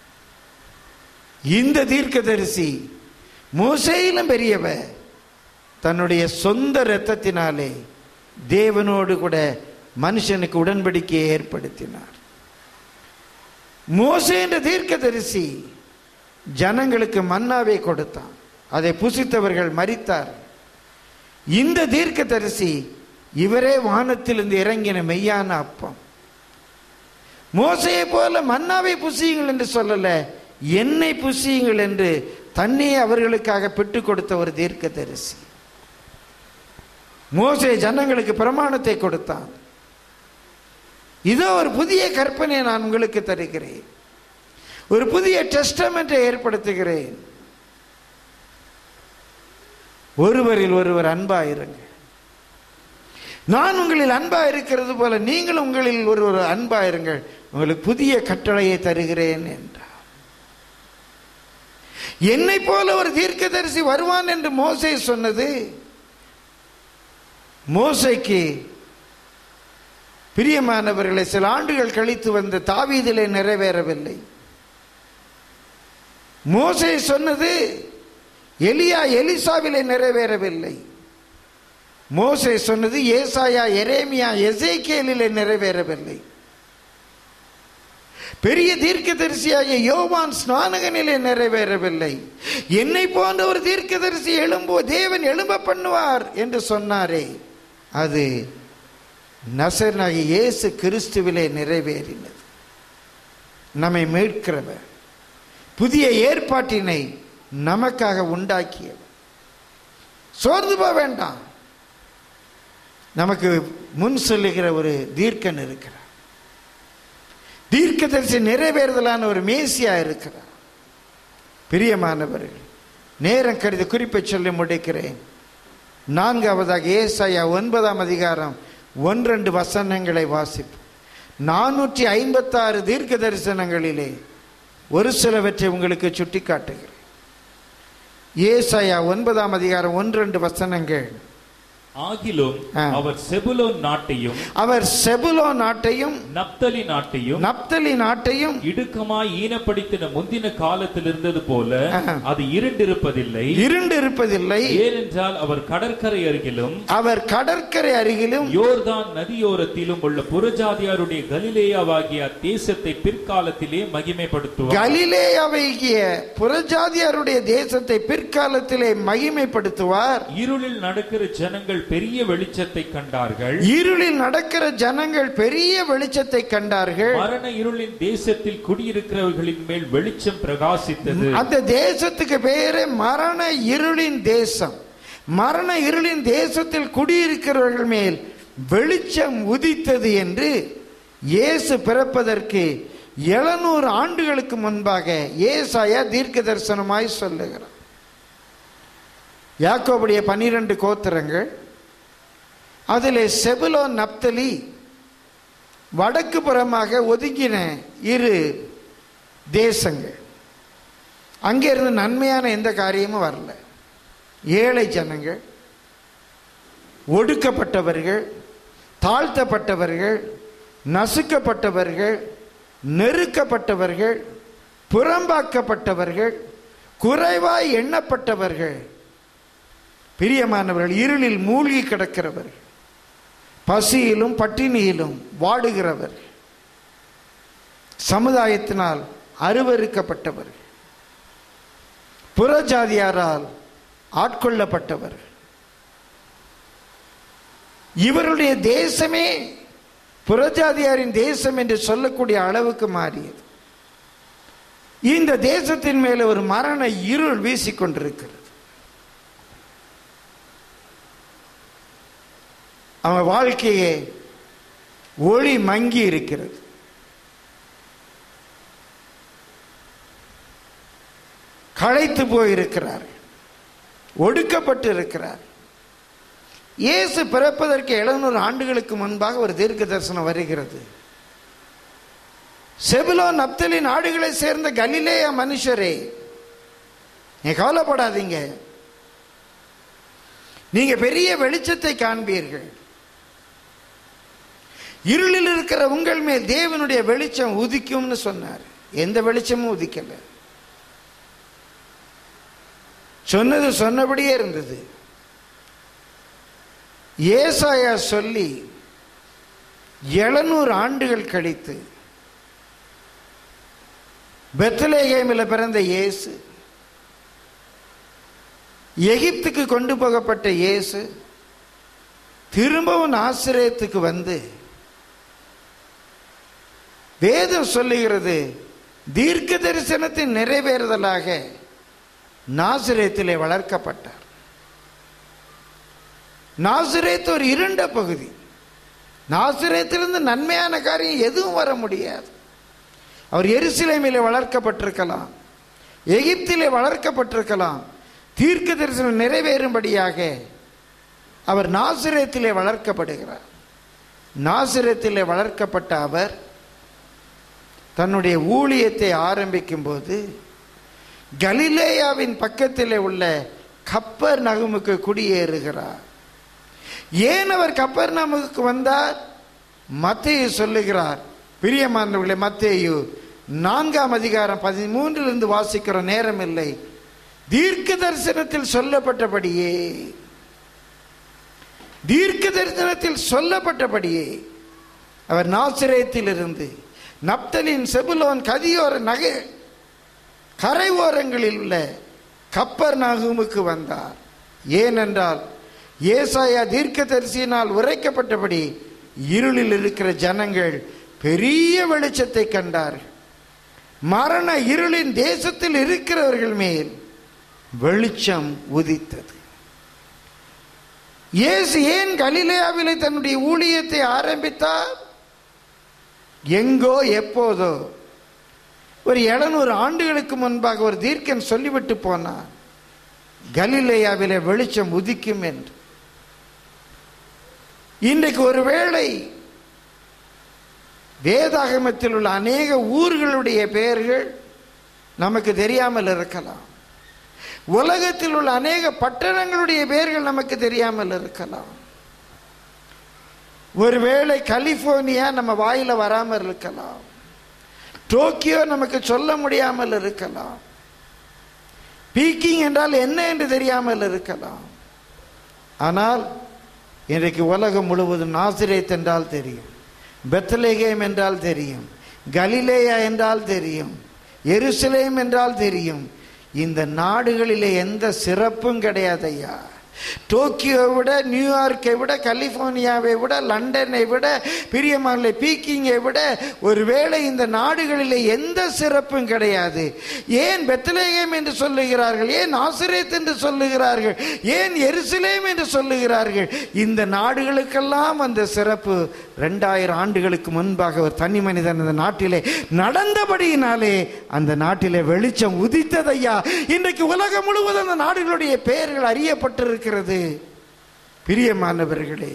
இந்த தீர்க்கதரிசி மோசையிலும் பெரியவர் தன்னுடைய சொந்த இரத்தத்தினாலே தேவனோடு கூட மனுஷனுக்கு உடன்படிக்கையை ஏற்படுத்தினார் மோசே என்ற தீர்க்கதரிசி ஜனங்களுக்கு மன்னாவை கொடுத்தான் அதை புசித்தவர்கள் மரித்தார் இந்த தீர்க்கதரிசி இவரே வானத்திலிருந்து இறங்கின மெய்யான அப்பம் மோசையை போல மன்னாவை புசியுங்கள் என்று சொல்லல என்னை புசியுங்கள் என்று தன்னையே அவர்களுக்காக பெற்றுக் கொடுத்த ஒரு தீர்க்கதரிசி மோசே ஜனங்களுக்கு பிரமாணத்தை கொடுத்தான் இதோ ஒரு புதிய கற்பனை நான் உங்களுக்கு தருகிறேன் ஒரு புதிய டெஸ்டமெண்ட்டை ஏற்படுத்துகிறேன் ஒருவரில் ஒருவர் அன்பா இருங்க நான் உங்களில் அன்பா இருக்கிறது போல நீங்கள் உங்களில் ஒருவர் அன்பா இருங்கள் உங்களுக்கு புதிய கட்டளையை தருகிறேன் என்றார் என்னை போல ஒரு தீர்க்கதரிசி வருவான் என்று மோசே சொன்னது மோசைக்கு பிரியமானவர்களை சில ஆண்டுகள் கழித்து வந்த தாவீதிலே நிறைவேறவில்லை மோசே சொன்னது எலியா எலிசாவிலே நிறைவேறவில்லை மோசே சொன்னது ஏசாயா எரேமியா எசேக்கியலிலே நிறைவேறவில்லை பெரிய தீர்க்கதரிசியாகிய யோவான் ஸ்நானகனிலே நிறைவேறவில்லை என்னை போன்ற ஒரு தீர்க்கதரிசி எழும்போ தேவன் எழும்ப பண்ணுவார் என்று சொன்னாரே அது நசரனாகிய இயேசு கிறிஸ்துவிலே நிறைவேறினது நம்மை மீட்கிறவர் புதிய ஏற்பாட்டினை நமக்காக உண்டாக்கியவர் சோர்ந்து போக வேண்டாம் நமக்கு முன் சொல்லுகிற ஒரு தீர்க்கன் இருக்கிறார் தீர்க்கதரிசி நிறைவேறுதலான ஒரு மேசியா இருக்கிறார் பிரியமானவர்கள் நேரம் கருதி குறிப்பை சொல்லி முடிக்கிறேன் நான்காவதாக ஏசாயா ஒன்பதாம் அதிகாரம் ஒன்றெண்டு வசனங்களை வாசிப்பு நானூற்றி ஐம்பத்தாறு தீர்க்க தரிசனங்களிலே ஒரு சிலவற்றை உங்களுக்கு சுட்டி காட்டுகிறேன் ஏசாயா ஒன்பதாம் அதிகாரம் ஒன்றெண்டு வசனங்கள் ஆகிலும் ஆ. அவர் செபுலோன் நாட்டையும் அவர் செபுலோ நாட்டையும் நப்தலி நாட்டையும் நப்தலி நாட்டையும் இடுக்கமாய் ஈனப்படுத்தின முந்தின காலத்தில் இருந்தது போல ஆ. அது இருண்டிருப்பதில்லை இருண்டு இருப்பதில்லை ஏனென்றால் அவர் கடற்கரை அருகிலும் அவர் கடற்கரை அருகிலும் யோர்தான் நதியோரத்திலும் உள்ள புறஜாதியாருடைய கலிலேயாவாகிய தேசத்தை பிற்காலத்திலே மகிமைப்படுத்துவார் கலிலேயாவைகிய புறஜாதியாருடைய தேசத்தை பிற்காலத்திலே மகிமைப்படுத்துவார் இருளில் நடக்கிற ஜனங்கள் பெரிய வெளிச்சத்தை கண்டார்கள் இருளில் நடக்கிற ஜனங்கள் பெரிய வெளிச்சத்தை கண்டார்கள் மரண இருளின் தேசத்தில் குடியிருக்கிறவர்களின் மேல் வெளிச்சம் பிரகாசித்தது அந்த தேசத்துக்கு பேரு மரண இருளின் தேசம் மரண இருளின் தேசத்தில் குடியிருக்கிறவர்கள் மேல் வெளிச்சம் உதித்தது என்று இயேசு பிறப்பதற்கு எழுநூறு ஆண்டுகளுக்கு முன்பாக ஏசாயா தீர்க்க தரிசனமாய் சொல்லுகிறார் யாக்கோபுடைய பனிரெண்டு கோத்திரங்கள் அதிலே செபுலோ நப்தலி வடக்கு புறமாக ஒதுங்கின இரு தேசங்கள் அங்கே இருந்து நன்மையான எந்த காரியமும் வரல ஏழை ஜனங்கள் ஒடுக்கப்பட்டவர்கள் தாழ்த்தப்பட்டவர்கள் நசுக்கப்பட்டவர்கள் நெருக்கப்பட்டவர்கள் புறம்பாக்கப்பட்டவர்கள் குறைவாய் எண்ணப்பட்டவர்கள் பிரியமானவர்கள் இருளில் மூழ்கி கிடக்கிறவர்கள் பசியிலும் பட்டினியிலும் வாடுகிறவர் சமுதாயத்தினால் அருவருக்கப்பட்டவர்கள் புறஜாதியாரால் ஆட்கொள்ளப்பட்டவர் இவருடைய தேசமே புறஜாதியாரின் தேசம் என்று சொல்லக்கூடிய அளவுக்கு மாறியது இந்த தேசத்தின் மேலே ஒரு மரண இருள் வீசிக்கொண்டிருக்கிறது அவன் வாழ்க்கையே ஒளி மங்கி இருக்கிறது களைத்து போயிருக்கிறார் ஒடுக்கப்பட்டு இருக்கிறார் இயேசு பிறப்பதற்கு எழுநூறு ஆண்டுகளுக்கு முன்பாக ஒரு தீர்க்க தரிசனம் வருகிறது செபுலோ நப்தலி நாடுகளை சேர்ந்த கலிலேய மனுஷரே நீ கவலைப்படாதீங்க நீங்க பெரிய வெளிச்சத்தை காண்பீர்கள் இருளில் இருக்கிற உங்கள் மேல் தேவனுடைய வெளிச்சம் உதிக்கும்னு சொன்னார் எந்த வெளிச்சமும் உதிக்கல சொன்னது சொன்னபடியே இருந்தது ஏசாயா சொல்லி எழுநூறு ஆண்டுகள் கழித்து பெத்லேகேமில் பிறந்த இயேசு எகிப்துக்கு கொண்டு போகப்பட்ட இயேசு திரும்பவும் ஆசிரியத்துக்கு வந்து வேதம் சொல்லுகிறது தீர்க்க தரிசனத்தின் நிறைவேறுதலாக நாசிரியத்திலே வளர்க்கப்பட்டார் நாசிரேத் ஒரு இருண்ட பகுதி நாசிரேத்திலிருந்து நன்மையான காரியம் எதுவும் வர முடியாது அவர் எருசலேமிலே வளர்க்கப்பட்டிருக்கலாம் எகிப்திலே வளர்க்கப்பட்டிருக்கலாம் தீர்க்க தரிசனம் நிறைவேறும்படியாக அவர் நாசிரேத்திலே வளர்க்கப்படுகிறார் நாசிரத்திலே வளர்க்கப்பட்ட அவர் தன்னுடைய ஊழியத்தை ஆரம்பிக்கும் போது கலிலேயாவின் பக்கத்தில் உள்ள கப்பர் நகமுக்கு குடியேறுகிறார் ஏன் அவர் கப்பர் நகமுக்கு வந்தார் மத்தேயு சொல்லுகிறார் பிரியமானவர்களே மத்தேயு நான்காம் அதிகாரம் பதிமூன்றிலிருந்து வாசிக்கிற நேரம் இல்லை தீர்க்க தரிசனத்தில் சொல்லப்பட்டபடியே தீர்க்க தரிசனத்தில் சொல்லப்பட்டபடியே அவர் நாசிரேத்திலிருந்து நப்தலின் செபுலோன் கதியோர நகை கரை ஓரங்களில் உள்ள கப்பர் நாகுமுக்கு வந்தார் ஏனென்றால் ஏசாயா தீர்க்கதரிசியினால் உரைக்கப்பட்டபடி இருளில் இருக்கிற ஜனங்கள் பெரிய வெளிச்சத்தை கண்டார்கள் மரண இருளின் தேசத்தில் இருக்கிறவர்கள் மேல் வெளிச்சம் உதித்தது இயேசு ஏன் கலிலேயாவிலே தன்னுடைய ஊழியத்தை ஆரம்பித்தார் எங்கோ எப்போதோ ஒரு எழுநூறு ஆண்டுகளுக்கு முன்பாக ஒரு தீர்க்கன் சொல்லிவிட்டு போனார் கலிலேயாவிலே வெளிச்சம் உதிக்கும் என்று இன்றைக்கு ஒருவேளை வேதாகமத்தில் உள்ள அநேக ஊர்களுடைய பெயர்கள் நமக்கு தெரியாமல் இருக்கலாம் உலகத்தில் உள்ள அநேக பட்டணங்களுடைய பெயர்கள் நமக்கு தெரியாமல் இருக்கலாம் ஒருவேளை கலிபோர்னியா நம்ம வாயில வராமல் இருக்கலாம் டோக்கியோ நமக்கு சொல்ல முடியாமல் இருக்கலாம் பீக்கிங் என்றால் என்ன என்று தெரியாமல் இருக்கலாம் ஆனால் இன்றைக்கு உலகம் முழுவதும் நாசிரேத் என்றால் தெரியும் பெத்தலேகேம் என்றால் தெரியும் கலிலேயா என்றால் தெரியும் எருசலேம் என்றால் தெரியும் இந்த நாடுகளிலே எந்த சிறப்பும் கிடையாது ஐயா டோக்கியோவை விட நியூயார்க்கை விட கலிபோர்னியாவை விட லண்டனை விட பிரியமான பீக்கிங்கை விட ஒருவேளை இந்த நாடுகளிலே எந்த சிறப்பும் கிடையாது ஏன் பெத்தலேகம் என்று சொல்லுகிறார்கள் ஏன் ஆசிரியத் என்று சொல்லுகிறார்கள் ஏன் எருசலேம் என்று சொல்லுகிறார்கள் இந்த நாடுகளுக்கெல்லாம் அந்த சிறப்பு ரெண்டாயிரம் ஆண்டுகளுக்கு முன்பாக ஒரு தனி மனிதன் அந்த நாட்டிலே நடந்தபடியினாலே அந்த நாட்டிலே வெளிச்சம் உதித்ததையா இன்றைக்கு உலகம் முழுவதும் அந்த நாடுகளுடைய பெயர்கள் அறியப்பட்டிருக்கிறது பிரியமானவர்களே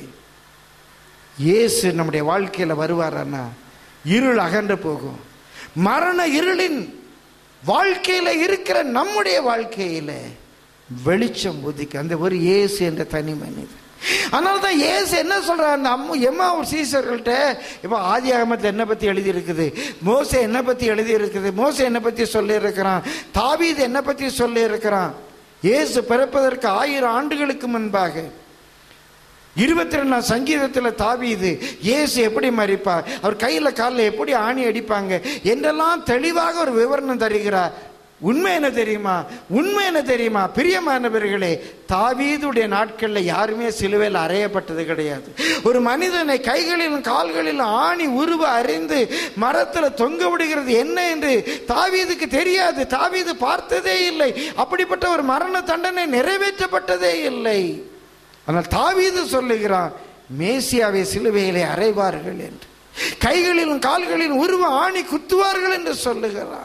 இயேசு நம்முடைய வாழ்க்கையில் வருவாரன்னா இருள் அகன்று போகும் மரண இருளின் வாழ்க்கையில் இருக்கிற நம்முடைய வாழ்க்கையில் வெளிச்சம் உதிக்கும் அந்த ஒரு இயேசு என்ற தனி மனிதன் அதனால தான் இயேசு என்ன சொல்றார் அந்த அம்மு எம்மா ஒரு சீசர்கள்ட்ட இப்போ ஆதி ஆகமத்தில் என்ன பற்றி எழுதி இருக்குது மோசே என்ன பற்றி எழுதி இருக்குது மோசே என்ன பற்றி சொல்லி இருக்கிறான் தாவீது என்ன பற்றி சொல்லி இருக்கிறான் இயேசு பிறப்பதற்கு ஆயிரம் ஆண்டுகளுக்கு முன்பாக இருபத்தி ரெண்டாம் சங்கீதத்தில் தாவீது இயேசு எப்படி மறிப்பார் அவர் கையில் காலில் எப்படி ஆணி அடிப்பாங்க என்றெல்லாம் தெளிவாக ஒரு விவரணம் தருகிறார் உண்மை என்ன தெரியுமா உண்மை என்ன தெரியுமா பிரியமானவர்களே தாவீதுடைய நாட்களில் யாருமே சிலுவையில் அறையப்பட்டது கிடையாது ஒரு மனிதனை கைகளிலும் கால்களிலும் ஆணி உருவ அறிந்து மரத்தில் தொங்க விடுகிறது என்ன என்று தாவீதுக்கு தெரியாது தாவீது பார்த்ததே இல்லை அப்படிப்பட்ட ஒரு மரண தண்டனை நிறைவேற்றப்பட்டதே இல்லை ஆனால் தாவீது சொல்லுகிறான் மேசியாவை சிலுவையிலே அறைவார்கள் என்று கைகளிலும் கால்களிலும் உருவ ஆணி குத்துவார்கள் என்று சொல்லுகிறான்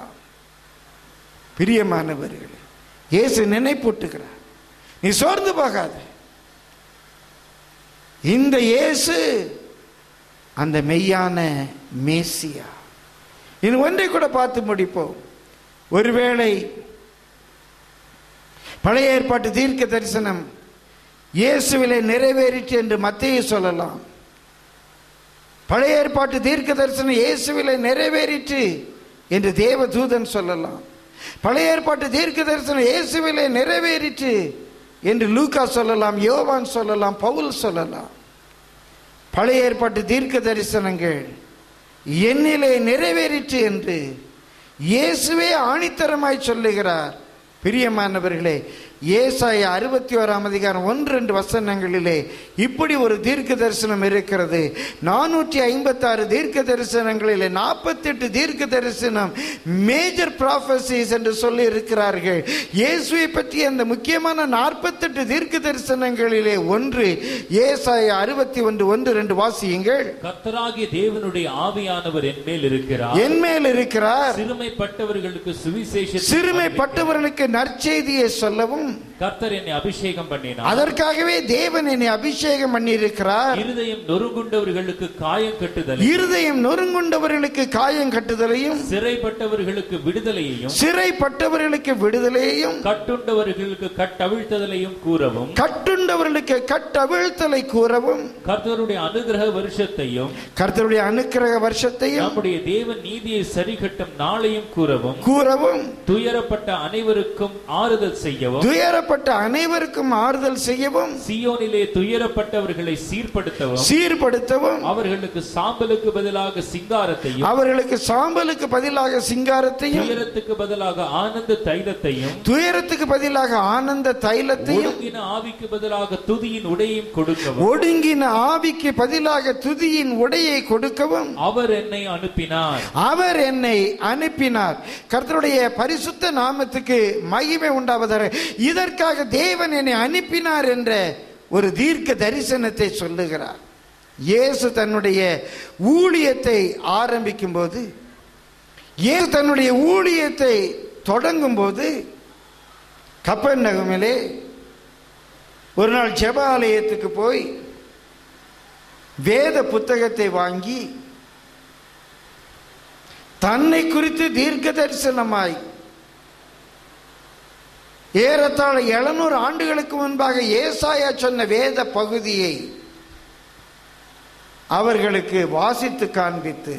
பிரியமானவர்களே இயேசு நினைப்பூட்டுகிறார் நீ சோர்ந்து போகாத இந்த இயேசு அந்த மெய்யான மேசியா இது ஒன்றை கூட பார்த்து முடிப்போம் ஒருவேளை பழைய ஏற்பாட்டு தீர்க்க தரிசனம் இயேசுவிலே நிறைவேறிற்று என்று மத்திய சொல்லலாம் பழைய ஏற்பாட்டு தீர்க்க தரிசனம் இயேசுவிலே நிறைவேறிற்று என்று தேவ தூதன் சொல்லலாம் பழைய ஏற்பாட்டு தீர்க்க தரிசனம் இயேசுவிலே நிறைவேறிற்று என்று லூக்கா சொல்லலாம் யோவான் சொல்லலாம் பவுல் சொல்லலாம் பழைய ஏற்பாட்டு தீர்க்க தரிசனங்கள் என்னிலே நிறைவேறிற்று என்று இயேசுவே ஆணித்தரமாய் சொல்லுகிறார் பிரியமானவர்களே ஏசாய அறுபத்தி ஓராம் அதிகாரம் ஒன்று ரெண்டு வசனங்களிலே இப்படி ஒரு தீர்க்க தரிசனம் இருக்கிறது நானூற்றி ஐம்பத்தாறு தீர்க்க தரிசனங்களிலே நாற்பத்தெட்டு தீர்க்க தரிசனம் மேஜர் ப்ராஃபசிஸ் என்று சொல்லி இருக்கிறார்கள் இயேசுவை பற்றி அந்த முக்கியமான நாற்பத்தெட்டு தீர்க்க தரிசனங்களிலே ஒன்று ஏசாய அறுபத்தி ஒன்று ஒன்று ரெண்டு வாசியுங்கள் கர்த்தராகிய தேவனுடைய ஆவியானவர் என் மேல் இருக்கிறார் என் மேல் இருக்கிறார் சிறுமைப்பட்டவர்களுக்கு சுவிசேஷ சிறுமைப்பட்டவர்களுக்கு நற்செய்தியை சொல்லவும் கர்த்தர் என்னை அபிஷேகம் பண்ணினார் அதற்காகவே தேவன் என்னை அபிஷேகம் பண்ணியிருக்கிறார் இருதயம் நொறுங்குண்டவர்களுக்கு காயம் கட்டுதலை இருதயம் நொறுங்குண்டவர்களுக்கு காயம் கட்டுதலையும் சிறைப்பட்டவர்களுக்கு விடுதலையையும் சிறைப்பட்டவர்களுக்கு விடுதலையையும் கட்டுண்டவர்களுக்கு கட்டவிழ்த்ததலையும் கூறவும் கட்டுண்டவர்களுக்கு கட்டவிழ்த்தலை கூறவும் கர்த்தருடைய அனுகிரக வருஷத்தையும் கர்த்தருடைய அனுக்கிரக வருஷத்தையும் நம்முடைய தேவன் நீதியை சரிகட்டும் நாளையும் கூறவும் கூறவும் துயரப்பட்ட அனைவருக்கும் ஆறுதல் செய்யவும் துயரப்பட்ட அனைவருக்கும் ஆறுதல் செய்யவும் சியோனிலே துயரப்பட்டவர்களை சீர்படுத்தவும் சீர்படுத்தவும் அவர்களுக்கு சாம்பலுக்கு பதிலாக சிங்காரத்தையும் அவர்களுக்கு சாம்பலுக்கு பதிலாக சிங்காரத்தையும் துயரத்துக்கு பதிலாக ஆனந்த தைலத்தையும் துயரத்துக்கு பதிலாக ஆனந்த தைலத்தையும் ஒடுங்கின ஆவிக்கு பதிலாக துதியின் உடையையும் கொடுக்கவும் ஒடுங்கின ஆவிக்கு பதிலாக துதியின் உடையை கொடுக்கவும் அவர் என்னை அனுப்பினார் அவர் என்னை அனுப்பினார் கர்த்தருடைய பரிசுத்த நாமத்துக்கு மகிமை உண்டாவதாக இதற்காக தேவன் என்னை அனுப்பினார் என்ற ஒரு தீர்க்க தரிசனத்தை சொல்லுகிறார் இயேசு தன்னுடைய ஊழியத்தை ஆரம்பிக்கும் போது இயேசு தன்னுடைய ஊழியத்தை தொடங்கும் போது கப்பன் நகமிலே ஒரு நாள் ஜெப ஆலயத்துக்கு போய் வேத புத்தகத்தை வாங்கி தன்னை குறித்து தீர்க்க தரிசனமாய் ஏறத்தாழ எழுநூறு ஆண்டுகளுக்கு முன்பாக ஏசாயா சொன்ன வேத பகுதியை அவர்களுக்கு வாசித்து காண்பித்து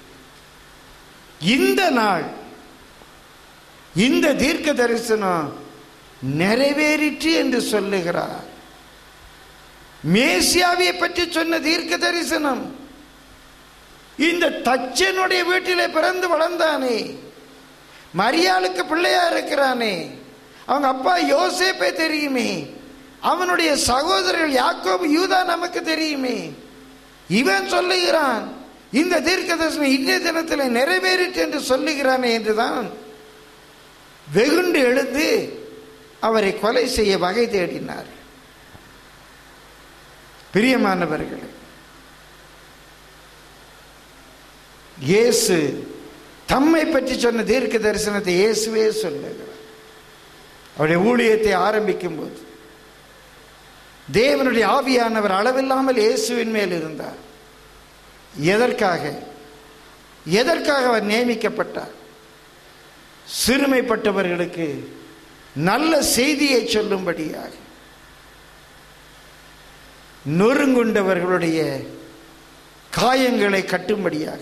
இந்த நாள் இந்த தீர்க்க தரிசனம் நிறைவேறிற்று என்று சொல்லுகிறார் மேசியாவியை பற்றி சொன்ன தீர்க்க தரிசனம் இந்த தச்சனுடைய வீட்டிலே பிறந்து வளர்ந்தானே மரியாளுக்கு பிள்ளையா இருக்கிறானே அவங்க அப்பா யோசேப்பே தெரியுமே அவனுடைய சகோதரர்கள் யாக்கோபு யூதா நமக்கு தெரியுமே இவன் சொல்லுகிறான் இந்த தீர்க்க தரிசனம் இன்றைய தினத்தில் நிறைவேறிற்று என்று சொல்லுகிறானே என்றுதான் வெகுண்டு எழுந்து அவரை கொலை செய்ய வகை தேடினார் பிரியமானவர்களே இயேசு தம்மை பற்றி சொன்ன தீர்க்க தரிசனத்தை இயேசுவே சொல்லுகிறார் அவருடைய ஊழியத்தை ஆரம்பிக்கும் போது தேவனுடைய ஆவியானவர் அளவில்லாமல் இயேசுவின் மேல் இருந்தார் எதற்காக எதற்காக அவர் நியமிக்கப்பட்டார் சிறுமைப்பட்டவர்களுக்கு நல்ல செய்தியை சொல்லும்படியாக நொறுங்குண்டவர்களுடைய காயங்களை கட்டும்படியாக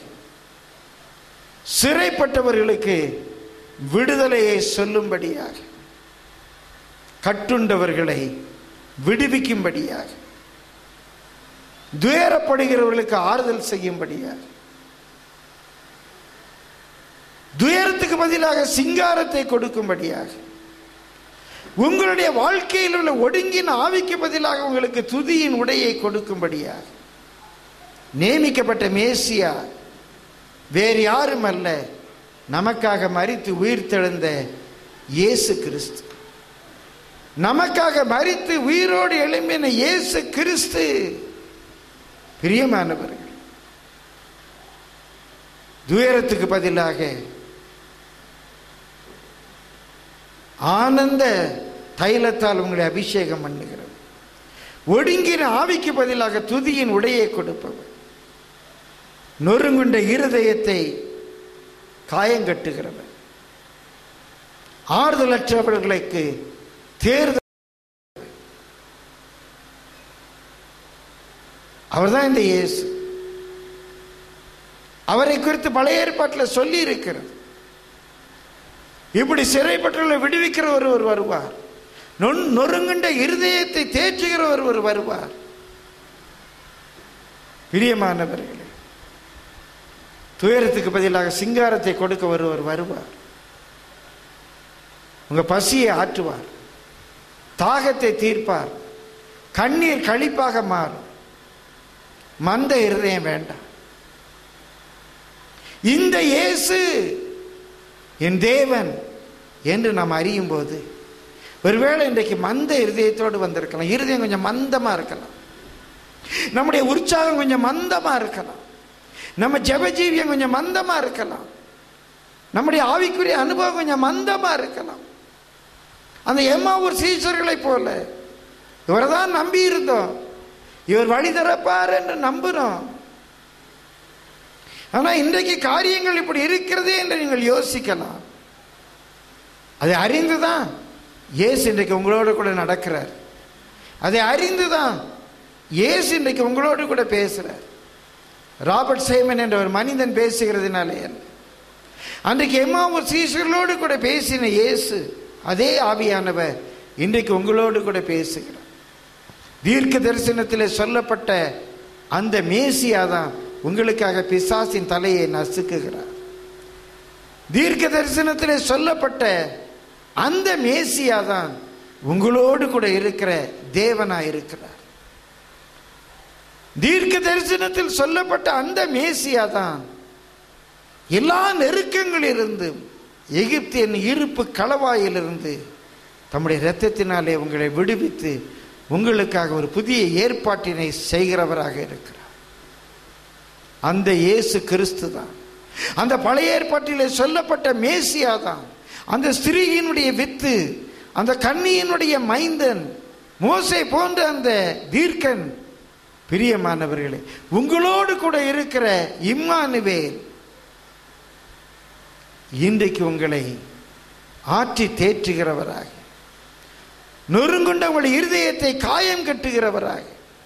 சிறைப்பட்டவர்களுக்கு விடுதலையை சொல்லும்படியாக கட்டுண்டவர்களை விடுவிக்கும்படியாக துயரப்படுகிறவர்களுக்கு ஆறுதல் செய்யும்படியாக துயரத்துக்கு பதிலாக சிங்காரத்தை கொடுக்கும்படியாக உங்களுடைய வாழ்க்கையில் உள்ள ஒடுங்கின ஆவிக்கு பதிலாக உங்களுக்கு துதியின் உடையை கொடுக்கும்படியாக நியமிக்கப்பட்ட மேசியா வேறு யாரும் அல்ல நமக்காக மறித்து உயிர் தெழுந்த இயேசு கிறிஸ்து நமக்காக மறித்து உயிரோடு எழும்பின இயேசு கிறிஸ்து பிரியமானவர்கள் துயரத்துக்கு பதிலாக ஆனந்த தைலத்தால் உங்களை அபிஷேகம் பண்ணுகிறது ஒடுங்கின ஆவிக்கு பதிலாக துதியின் உடையை கொடுப்பவர் நொறுங்குண்ட இருதயத்தை காயங்கட்டுகிறவர் ஆறுதலற்றவர்களுக்கு தேர்தல் அவர்தான் இந்த இயேசு அவரை குறித்து பழைய ஏற்பாட்டில் சொல்லி இருக்கிறது இப்படி சிறைப்பட்டுள்ள விடுவிக்கிற ஒருவர் வருவார் நொன் நொறுங்குண்ட இருதயத்தை தேற்றுகிற ஒருவர் வருவார் பிரியமானவர்களே துயரத்துக்கு பதிலாக சிங்காரத்தை கொடுக்க ஒருவர் வருவார் உங்க பசியை ஆற்றுவார் தாகத்தை தீர்ப்பார் கண்ணீர் கழிப்பாக மாறும் மந்த இருதயம் வேண்டாம் இந்த இயேசு என் தேவன் என்று நாம் அறியும் போது ஒருவேளை இன்றைக்கு மந்த இருதயத்தோடு வந்திருக்கலாம் இருதயம் கொஞ்சம் மந்தமா இருக்கலாம் நம்முடைய உற்சாகம் கொஞ்சம் மந்தமா இருக்கலாம் நம்ம ஜெபஜீவியம் கொஞ்சம் மந்தமா இருக்கலாம் நம்முடைய ஆவிக்குரிய அனுபவம் கொஞ்சம் மந்தமா இருக்கலாம் அந்த எம்மாவூர் சீசர்களை போல இவரை தான் நம்பி இருந்தோம் இவர் வழி திறப்பார் என்று நம்புறோம் ஆனா இன்றைக்கு காரியங்கள் இப்படி இருக்கிறதே என்று நீங்கள் யோசிக்கலாம் அதை அறிந்துதான் இயேசு இன்றைக்கு உங்களோடு கூட நடக்கிறார் அதை அறிந்துதான் இயேசு இன்றைக்கு உங்களோடு கூட பேசுறார் ராபர்ட் சேமன் என்ற ஒரு மனிதன் பேசுகிறதுனாலே அல்ல அன்றைக்கு எம்மாவூர் சீசர்களோடு கூட பேசின இயேசு அதே ஆவியானவர் இன்றைக்கு உங்களோடு கூட பேசுகிறார் தீர்க்க தரிசனத்தில் சொல்லப்பட்ட அந்த மேசியா தான் உங்களுக்காக பிசாசின் தலையை நசுக்குகிறார் தீர்க்க தரிசனத்தில் சொல்லப்பட்ட அந்த மேசியா தான் உங்களோடு கூட இருக்கிற தேவனா இருக்கிறார் தீர்க்க தரிசனத்தில் சொல்லப்பட்ட அந்த மேசியா தான் எல்லா நெருக்கங்களிலிருந்தும் எகிப்தின் இருப்பு களவாயிலிருந்து தம்முடைய இரத்தத்தினாலே உங்களை விடுவித்து உங்களுக்காக ஒரு புதிய ஏற்பாட்டினை செய்கிறவராக இருக்கிறார் அந்த இயேசு கிறிஸ்து தான் அந்த பழைய ஏற்பாட்டிலே சொல்லப்பட்ட மேசியா தான் அந்த ஸ்திரீயினுடைய வித்து அந்த கன்னியினுடைய மைந்தன் மோசை போன்ற அந்த தீர்க்கன் பிரியமானவர்களே உங்களோடு கூட இருக்கிற இம்மானுவேல் இன்றைக்கு உங்களை ஆற்றி தேற்றுகிறவராக நொறுங்குண்ட உங்கள் இருதயத்தை காயம் கட்டுகிறவராக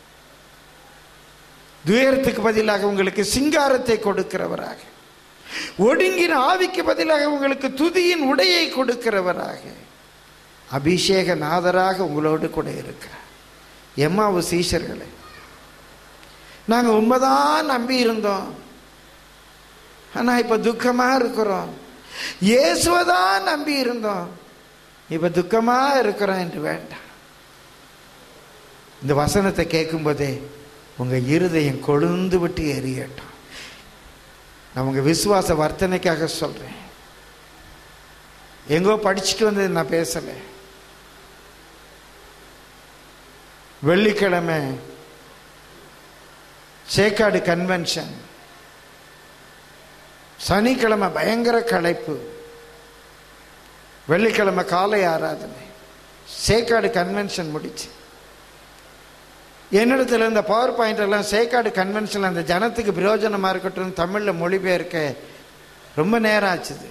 துயரத்துக்கு பதிலாக உங்களுக்கு சிங்காரத்தை கொடுக்கிறவராக ஒடுங்கின ஆவிக்கு பதிலாக உங்களுக்கு துதியின் உடையை கொடுக்கிறவராக அபிஷேக நாதராக உங்களோடு கூட இருக்கிறார் எம்மாவு சீஷர்களே நாங்கள் உண்மைதான் நம்பி இருந்தோம் ஆனால் இப்போ துக்கமாக இருக்கிறோம் இயேசுவை தான் நம்பி இருந்தோம் இப்போ துக்கமாக இருக்கிறோம் என்று வேண்டாம் இந்த வசனத்தை கேட்கும்போதே உங்கள் இருதயம் கொழுந்து விட்டு எரியட்டும் நான் உங்கள் விசுவாச வர்த்தனைக்காக சொல்கிறேன் எங்கோ படிச்சுட்டு வந்தது நான் பேசலை வெள்ளிக்கிழமை சேக்காடு கன்வென்ஷன் சனிக்கிழமை பயங்கர களைப்பு வெள்ளிக்கிழமை காலை ஆராதனை சேக்காடு கன்வென்ஷன் முடிச்சு என்னிடத்துல இந்த பவர் பாயிண்ட் எல்லாம் சேக்காடு கன்வென்ஷன் அந்த ஜனத்துக்கு பிரயோஜனமாக இருக்கட்டும் தமிழில் மொழிபெயர்க்க ரொம்ப நேரம் ஆச்சுது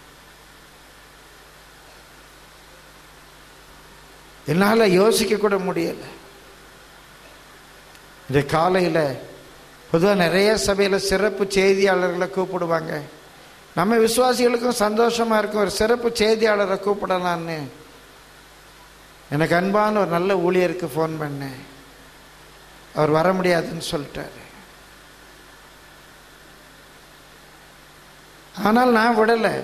என்னால் யோசிக்க கூட முடியலை இந்த காலையில் பொதுவாக நிறைய சபையில் சிறப்பு செய்தியாளர்களை கூப்பிடுவாங்க நம்ம விசுவாசிகளுக்கும் சந்தோஷமாக இருக்கும் ஒரு சிறப்பு செய்தியாளரை கூப்பிடலான்னு எனக்கு அன்பான ஒரு நல்ல ஊழியருக்கு ஃபோன் பண்ணேன் அவர் வர முடியாதுன்னு சொல்லிட்டாரு ஆனால் நான் விடலை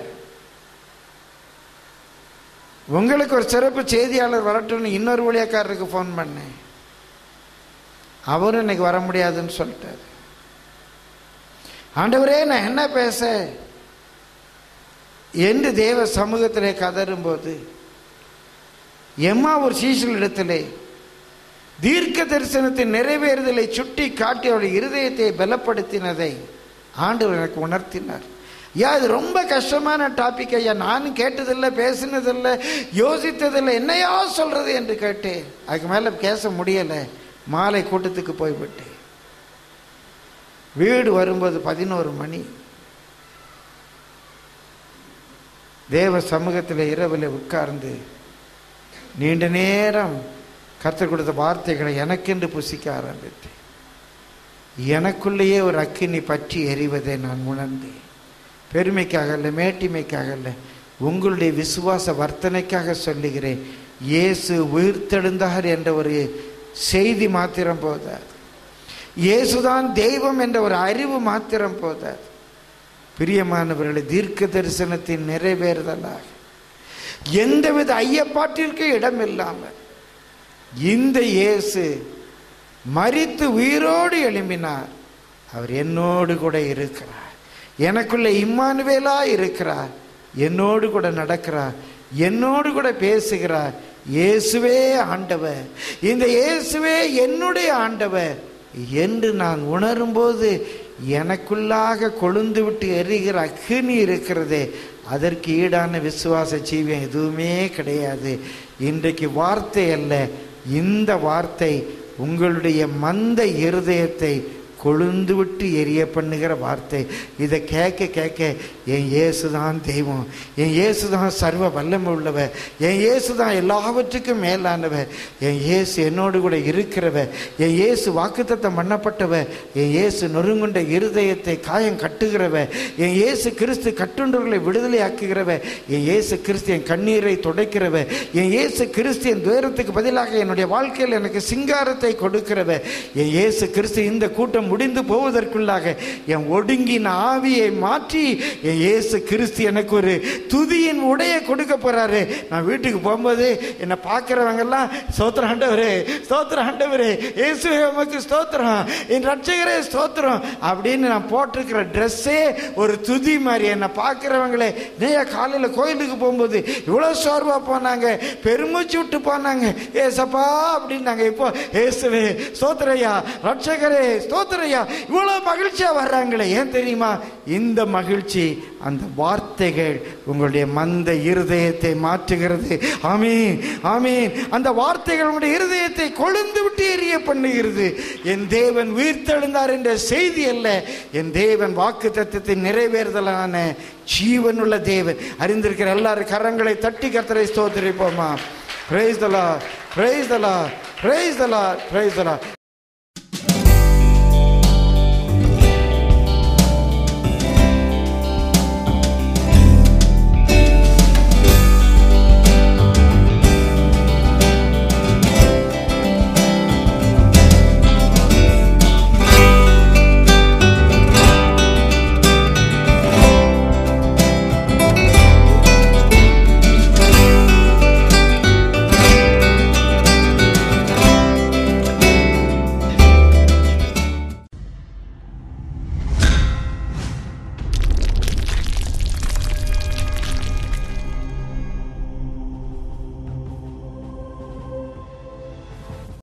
உங்களுக்கு ஒரு சிறப்பு செய்தியாளர் வரட்டும்னு இன்னொரு ஊழியக்காரருக்கு ஃபோன் பண்ணேன் அவரும் இன்னைக்கு வர முடியாதுன்னு சொல்லிட்டாரு ஆண்டவரே நான் என்ன பேச என்று தேவ சமூகத்திலே கதறும்போது எம்மா ஒரு சீசலிடத்திலே தீர்க்க தரிசனத்தின் நிறைவேறுதலை சுட்டி காட்டி அவருடைய இருதயத்தை பலப்படுத்தினதை ஆண்டவர் எனக்கு உணர்த்தினார் ஐயா இது ரொம்ப கஷ்டமான டாபிக் ஐயா நானும் கேட்டதில்லை பேசினதில்லை யோசித்ததில்லை என்னையா சொல்றது என்று கேட்டேன் அதுக்கு மேலே பேச முடியலை மாலை கூட்டத்துக்கு போய்விட்டேன் வீடு வரும்போது பதினோரு மணி தேவ சமூகத்தில் இரவில் உட்கார்ந்து நீண்ட நேரம் கற்றுக் கொடுத்த வார்த்தைகளை எனக்கென்று புசிக்க ஆரம்பித்தேன் எனக்குள்ளேயே ஒரு அக்கினி பற்றி எறிவதை நான் உணர்ந்தேன் பெருமைக்காக இல்லை மேட்டிமைக்காக இல்லை உங்களுடைய விசுவாச வர்த்தனைக்காக சொல்லுகிறேன் இயேசு உயிர்த்தெழுந்தார் என்ற ஒரு செய்தி மாத்திரம் போதாது இயேசுதான் தெய்வம் என்ற ஒரு அறிவு மாத்திரம் போதாது பிரியமானவர்களை தீர்க்க தரிசனத்தின் நிறைவேறுதலாக எந்தவித ஐயப்பாட்டிற்கு இடம் இல்லாமல் இந்த இயேசு மரித்து உயிரோடு எழும்பினார் அவர் என்னோடு கூட இருக்கிறார் எனக்குள்ள இம்மானுவேலா இருக்கிறார் என்னோடு கூட நடக்கிறார் என்னோடு கூட பேசுகிறார் இயேசுவே ஆண்டவர் இந்த இயேசுவே என்னுடைய ஆண்டவர் என்று நான் உணரும்போது எனக்குள்ளாக கொழுந்து விட்டு எரிகிற அக்னி இருக்கிறதே அதற்கு ஈடான விசுவாச ஜீவியம் எதுவுமே கிடையாது இன்றைக்கு வார்த்தை அல்ல இந்த வார்த்தை உங்களுடைய மந்த இருதயத்தை கொழுந்து விட்டு எரிய பண்ணுகிற வார்த்தை இதை கேட்க கேட்க என் இயேசு தான் தெய்வம் என் இயேசு தான் சர்வ வல்லமை உள்ளவர் என் இயேசு தான் எல்லாவற்றுக்கும் மேலானவர் என் இயேசு என்னோடு கூட இருக்கிறவர் என் இயேசு வாக்குத்தத்தம் பண்ணப்பட்டவர் என் இயேசு நொறுங்குண்ட இருதயத்தை காயம் கட்டுகிறவர் என் இயேசு கிறிஸ்து கட்டுண்டவர்களை விடுதலை ஆக்குகிறவர் என் இயேசு கிறிஸ்து என் கண்ணீரை துடைக்கிறவர் என் இயேசு கிறிஸ்து என் துயரத்துக்கு பதிலாக என்னுடைய வாழ்க்கையில் எனக்கு சிங்காரத்தை கொடுக்கிறவர் என் இயேசு கிறிஸ்து இந்த கூட்டம் முடிந்து போவதற்குள்ளாக என் ஒடுங்கின ஆவியை மாற்றி என் இயேசு கிறிஸ்து எனக்கு ஒரு துதியின் உடைய கொடுக்க போறாரு நான் வீட்டுக்கு போகும்போது என்னை பார்க்குறவங்க எல்லாம் ஸ்தோத்திர ஆண்டவரே ஸ்தோத்திர ஆண்டவரே இயேசுவே உமக்கு ஸ்தோத்திரம் என் ரட்சகரே ஸ்தோத்திரம் அப்படின்னு நான் போட்டிருக்கிற ட்ரெஸ்ஸே ஒரு துதி மாதிரி என்னை பார்க்குறவங்களே நேயா காலையில் கோயிலுக்கு போகும்போது இவ்வளோ சோர்வா போனாங்க பெருமூச்சு விட்டு போனாங்க ஏசப்பா அப்படின்னாங்க இப்போ ஏசுவே ஸ்தோத்திரையா ரட்சகரே ஸ்தோத்திரையா இவ்வளோ மகிழ்ச்சியா வர்றாங்களே ஏன் தெரியுமா இந்த மகிழ்ச்சி அந்த வார்த்தைகள் உங்களுடைய மந்த இருதயத்தை மாற்றுகிறது ஆமீன் ஆமீன் அந்த வார்த்தைகள் உங்களுடைய இருதயத்தை கொழுந்து விட்டு எரிய பண்ணுகிறது என் தேவன் உயிர்த்தெழுந்தார் என்ற செய்தி அல்ல என் தேவன் வாக்கு தத்துவத்தின் நிறைவேறுதலான ஜீவனுள்ள தேவன் அறிந்திருக்கிற எல்லாரும் கரங்களை தட்டி கர்த்தரை ஸ்தோத்திரிப்போமா praise the Lord praise the Lord praise the Lord praise தலா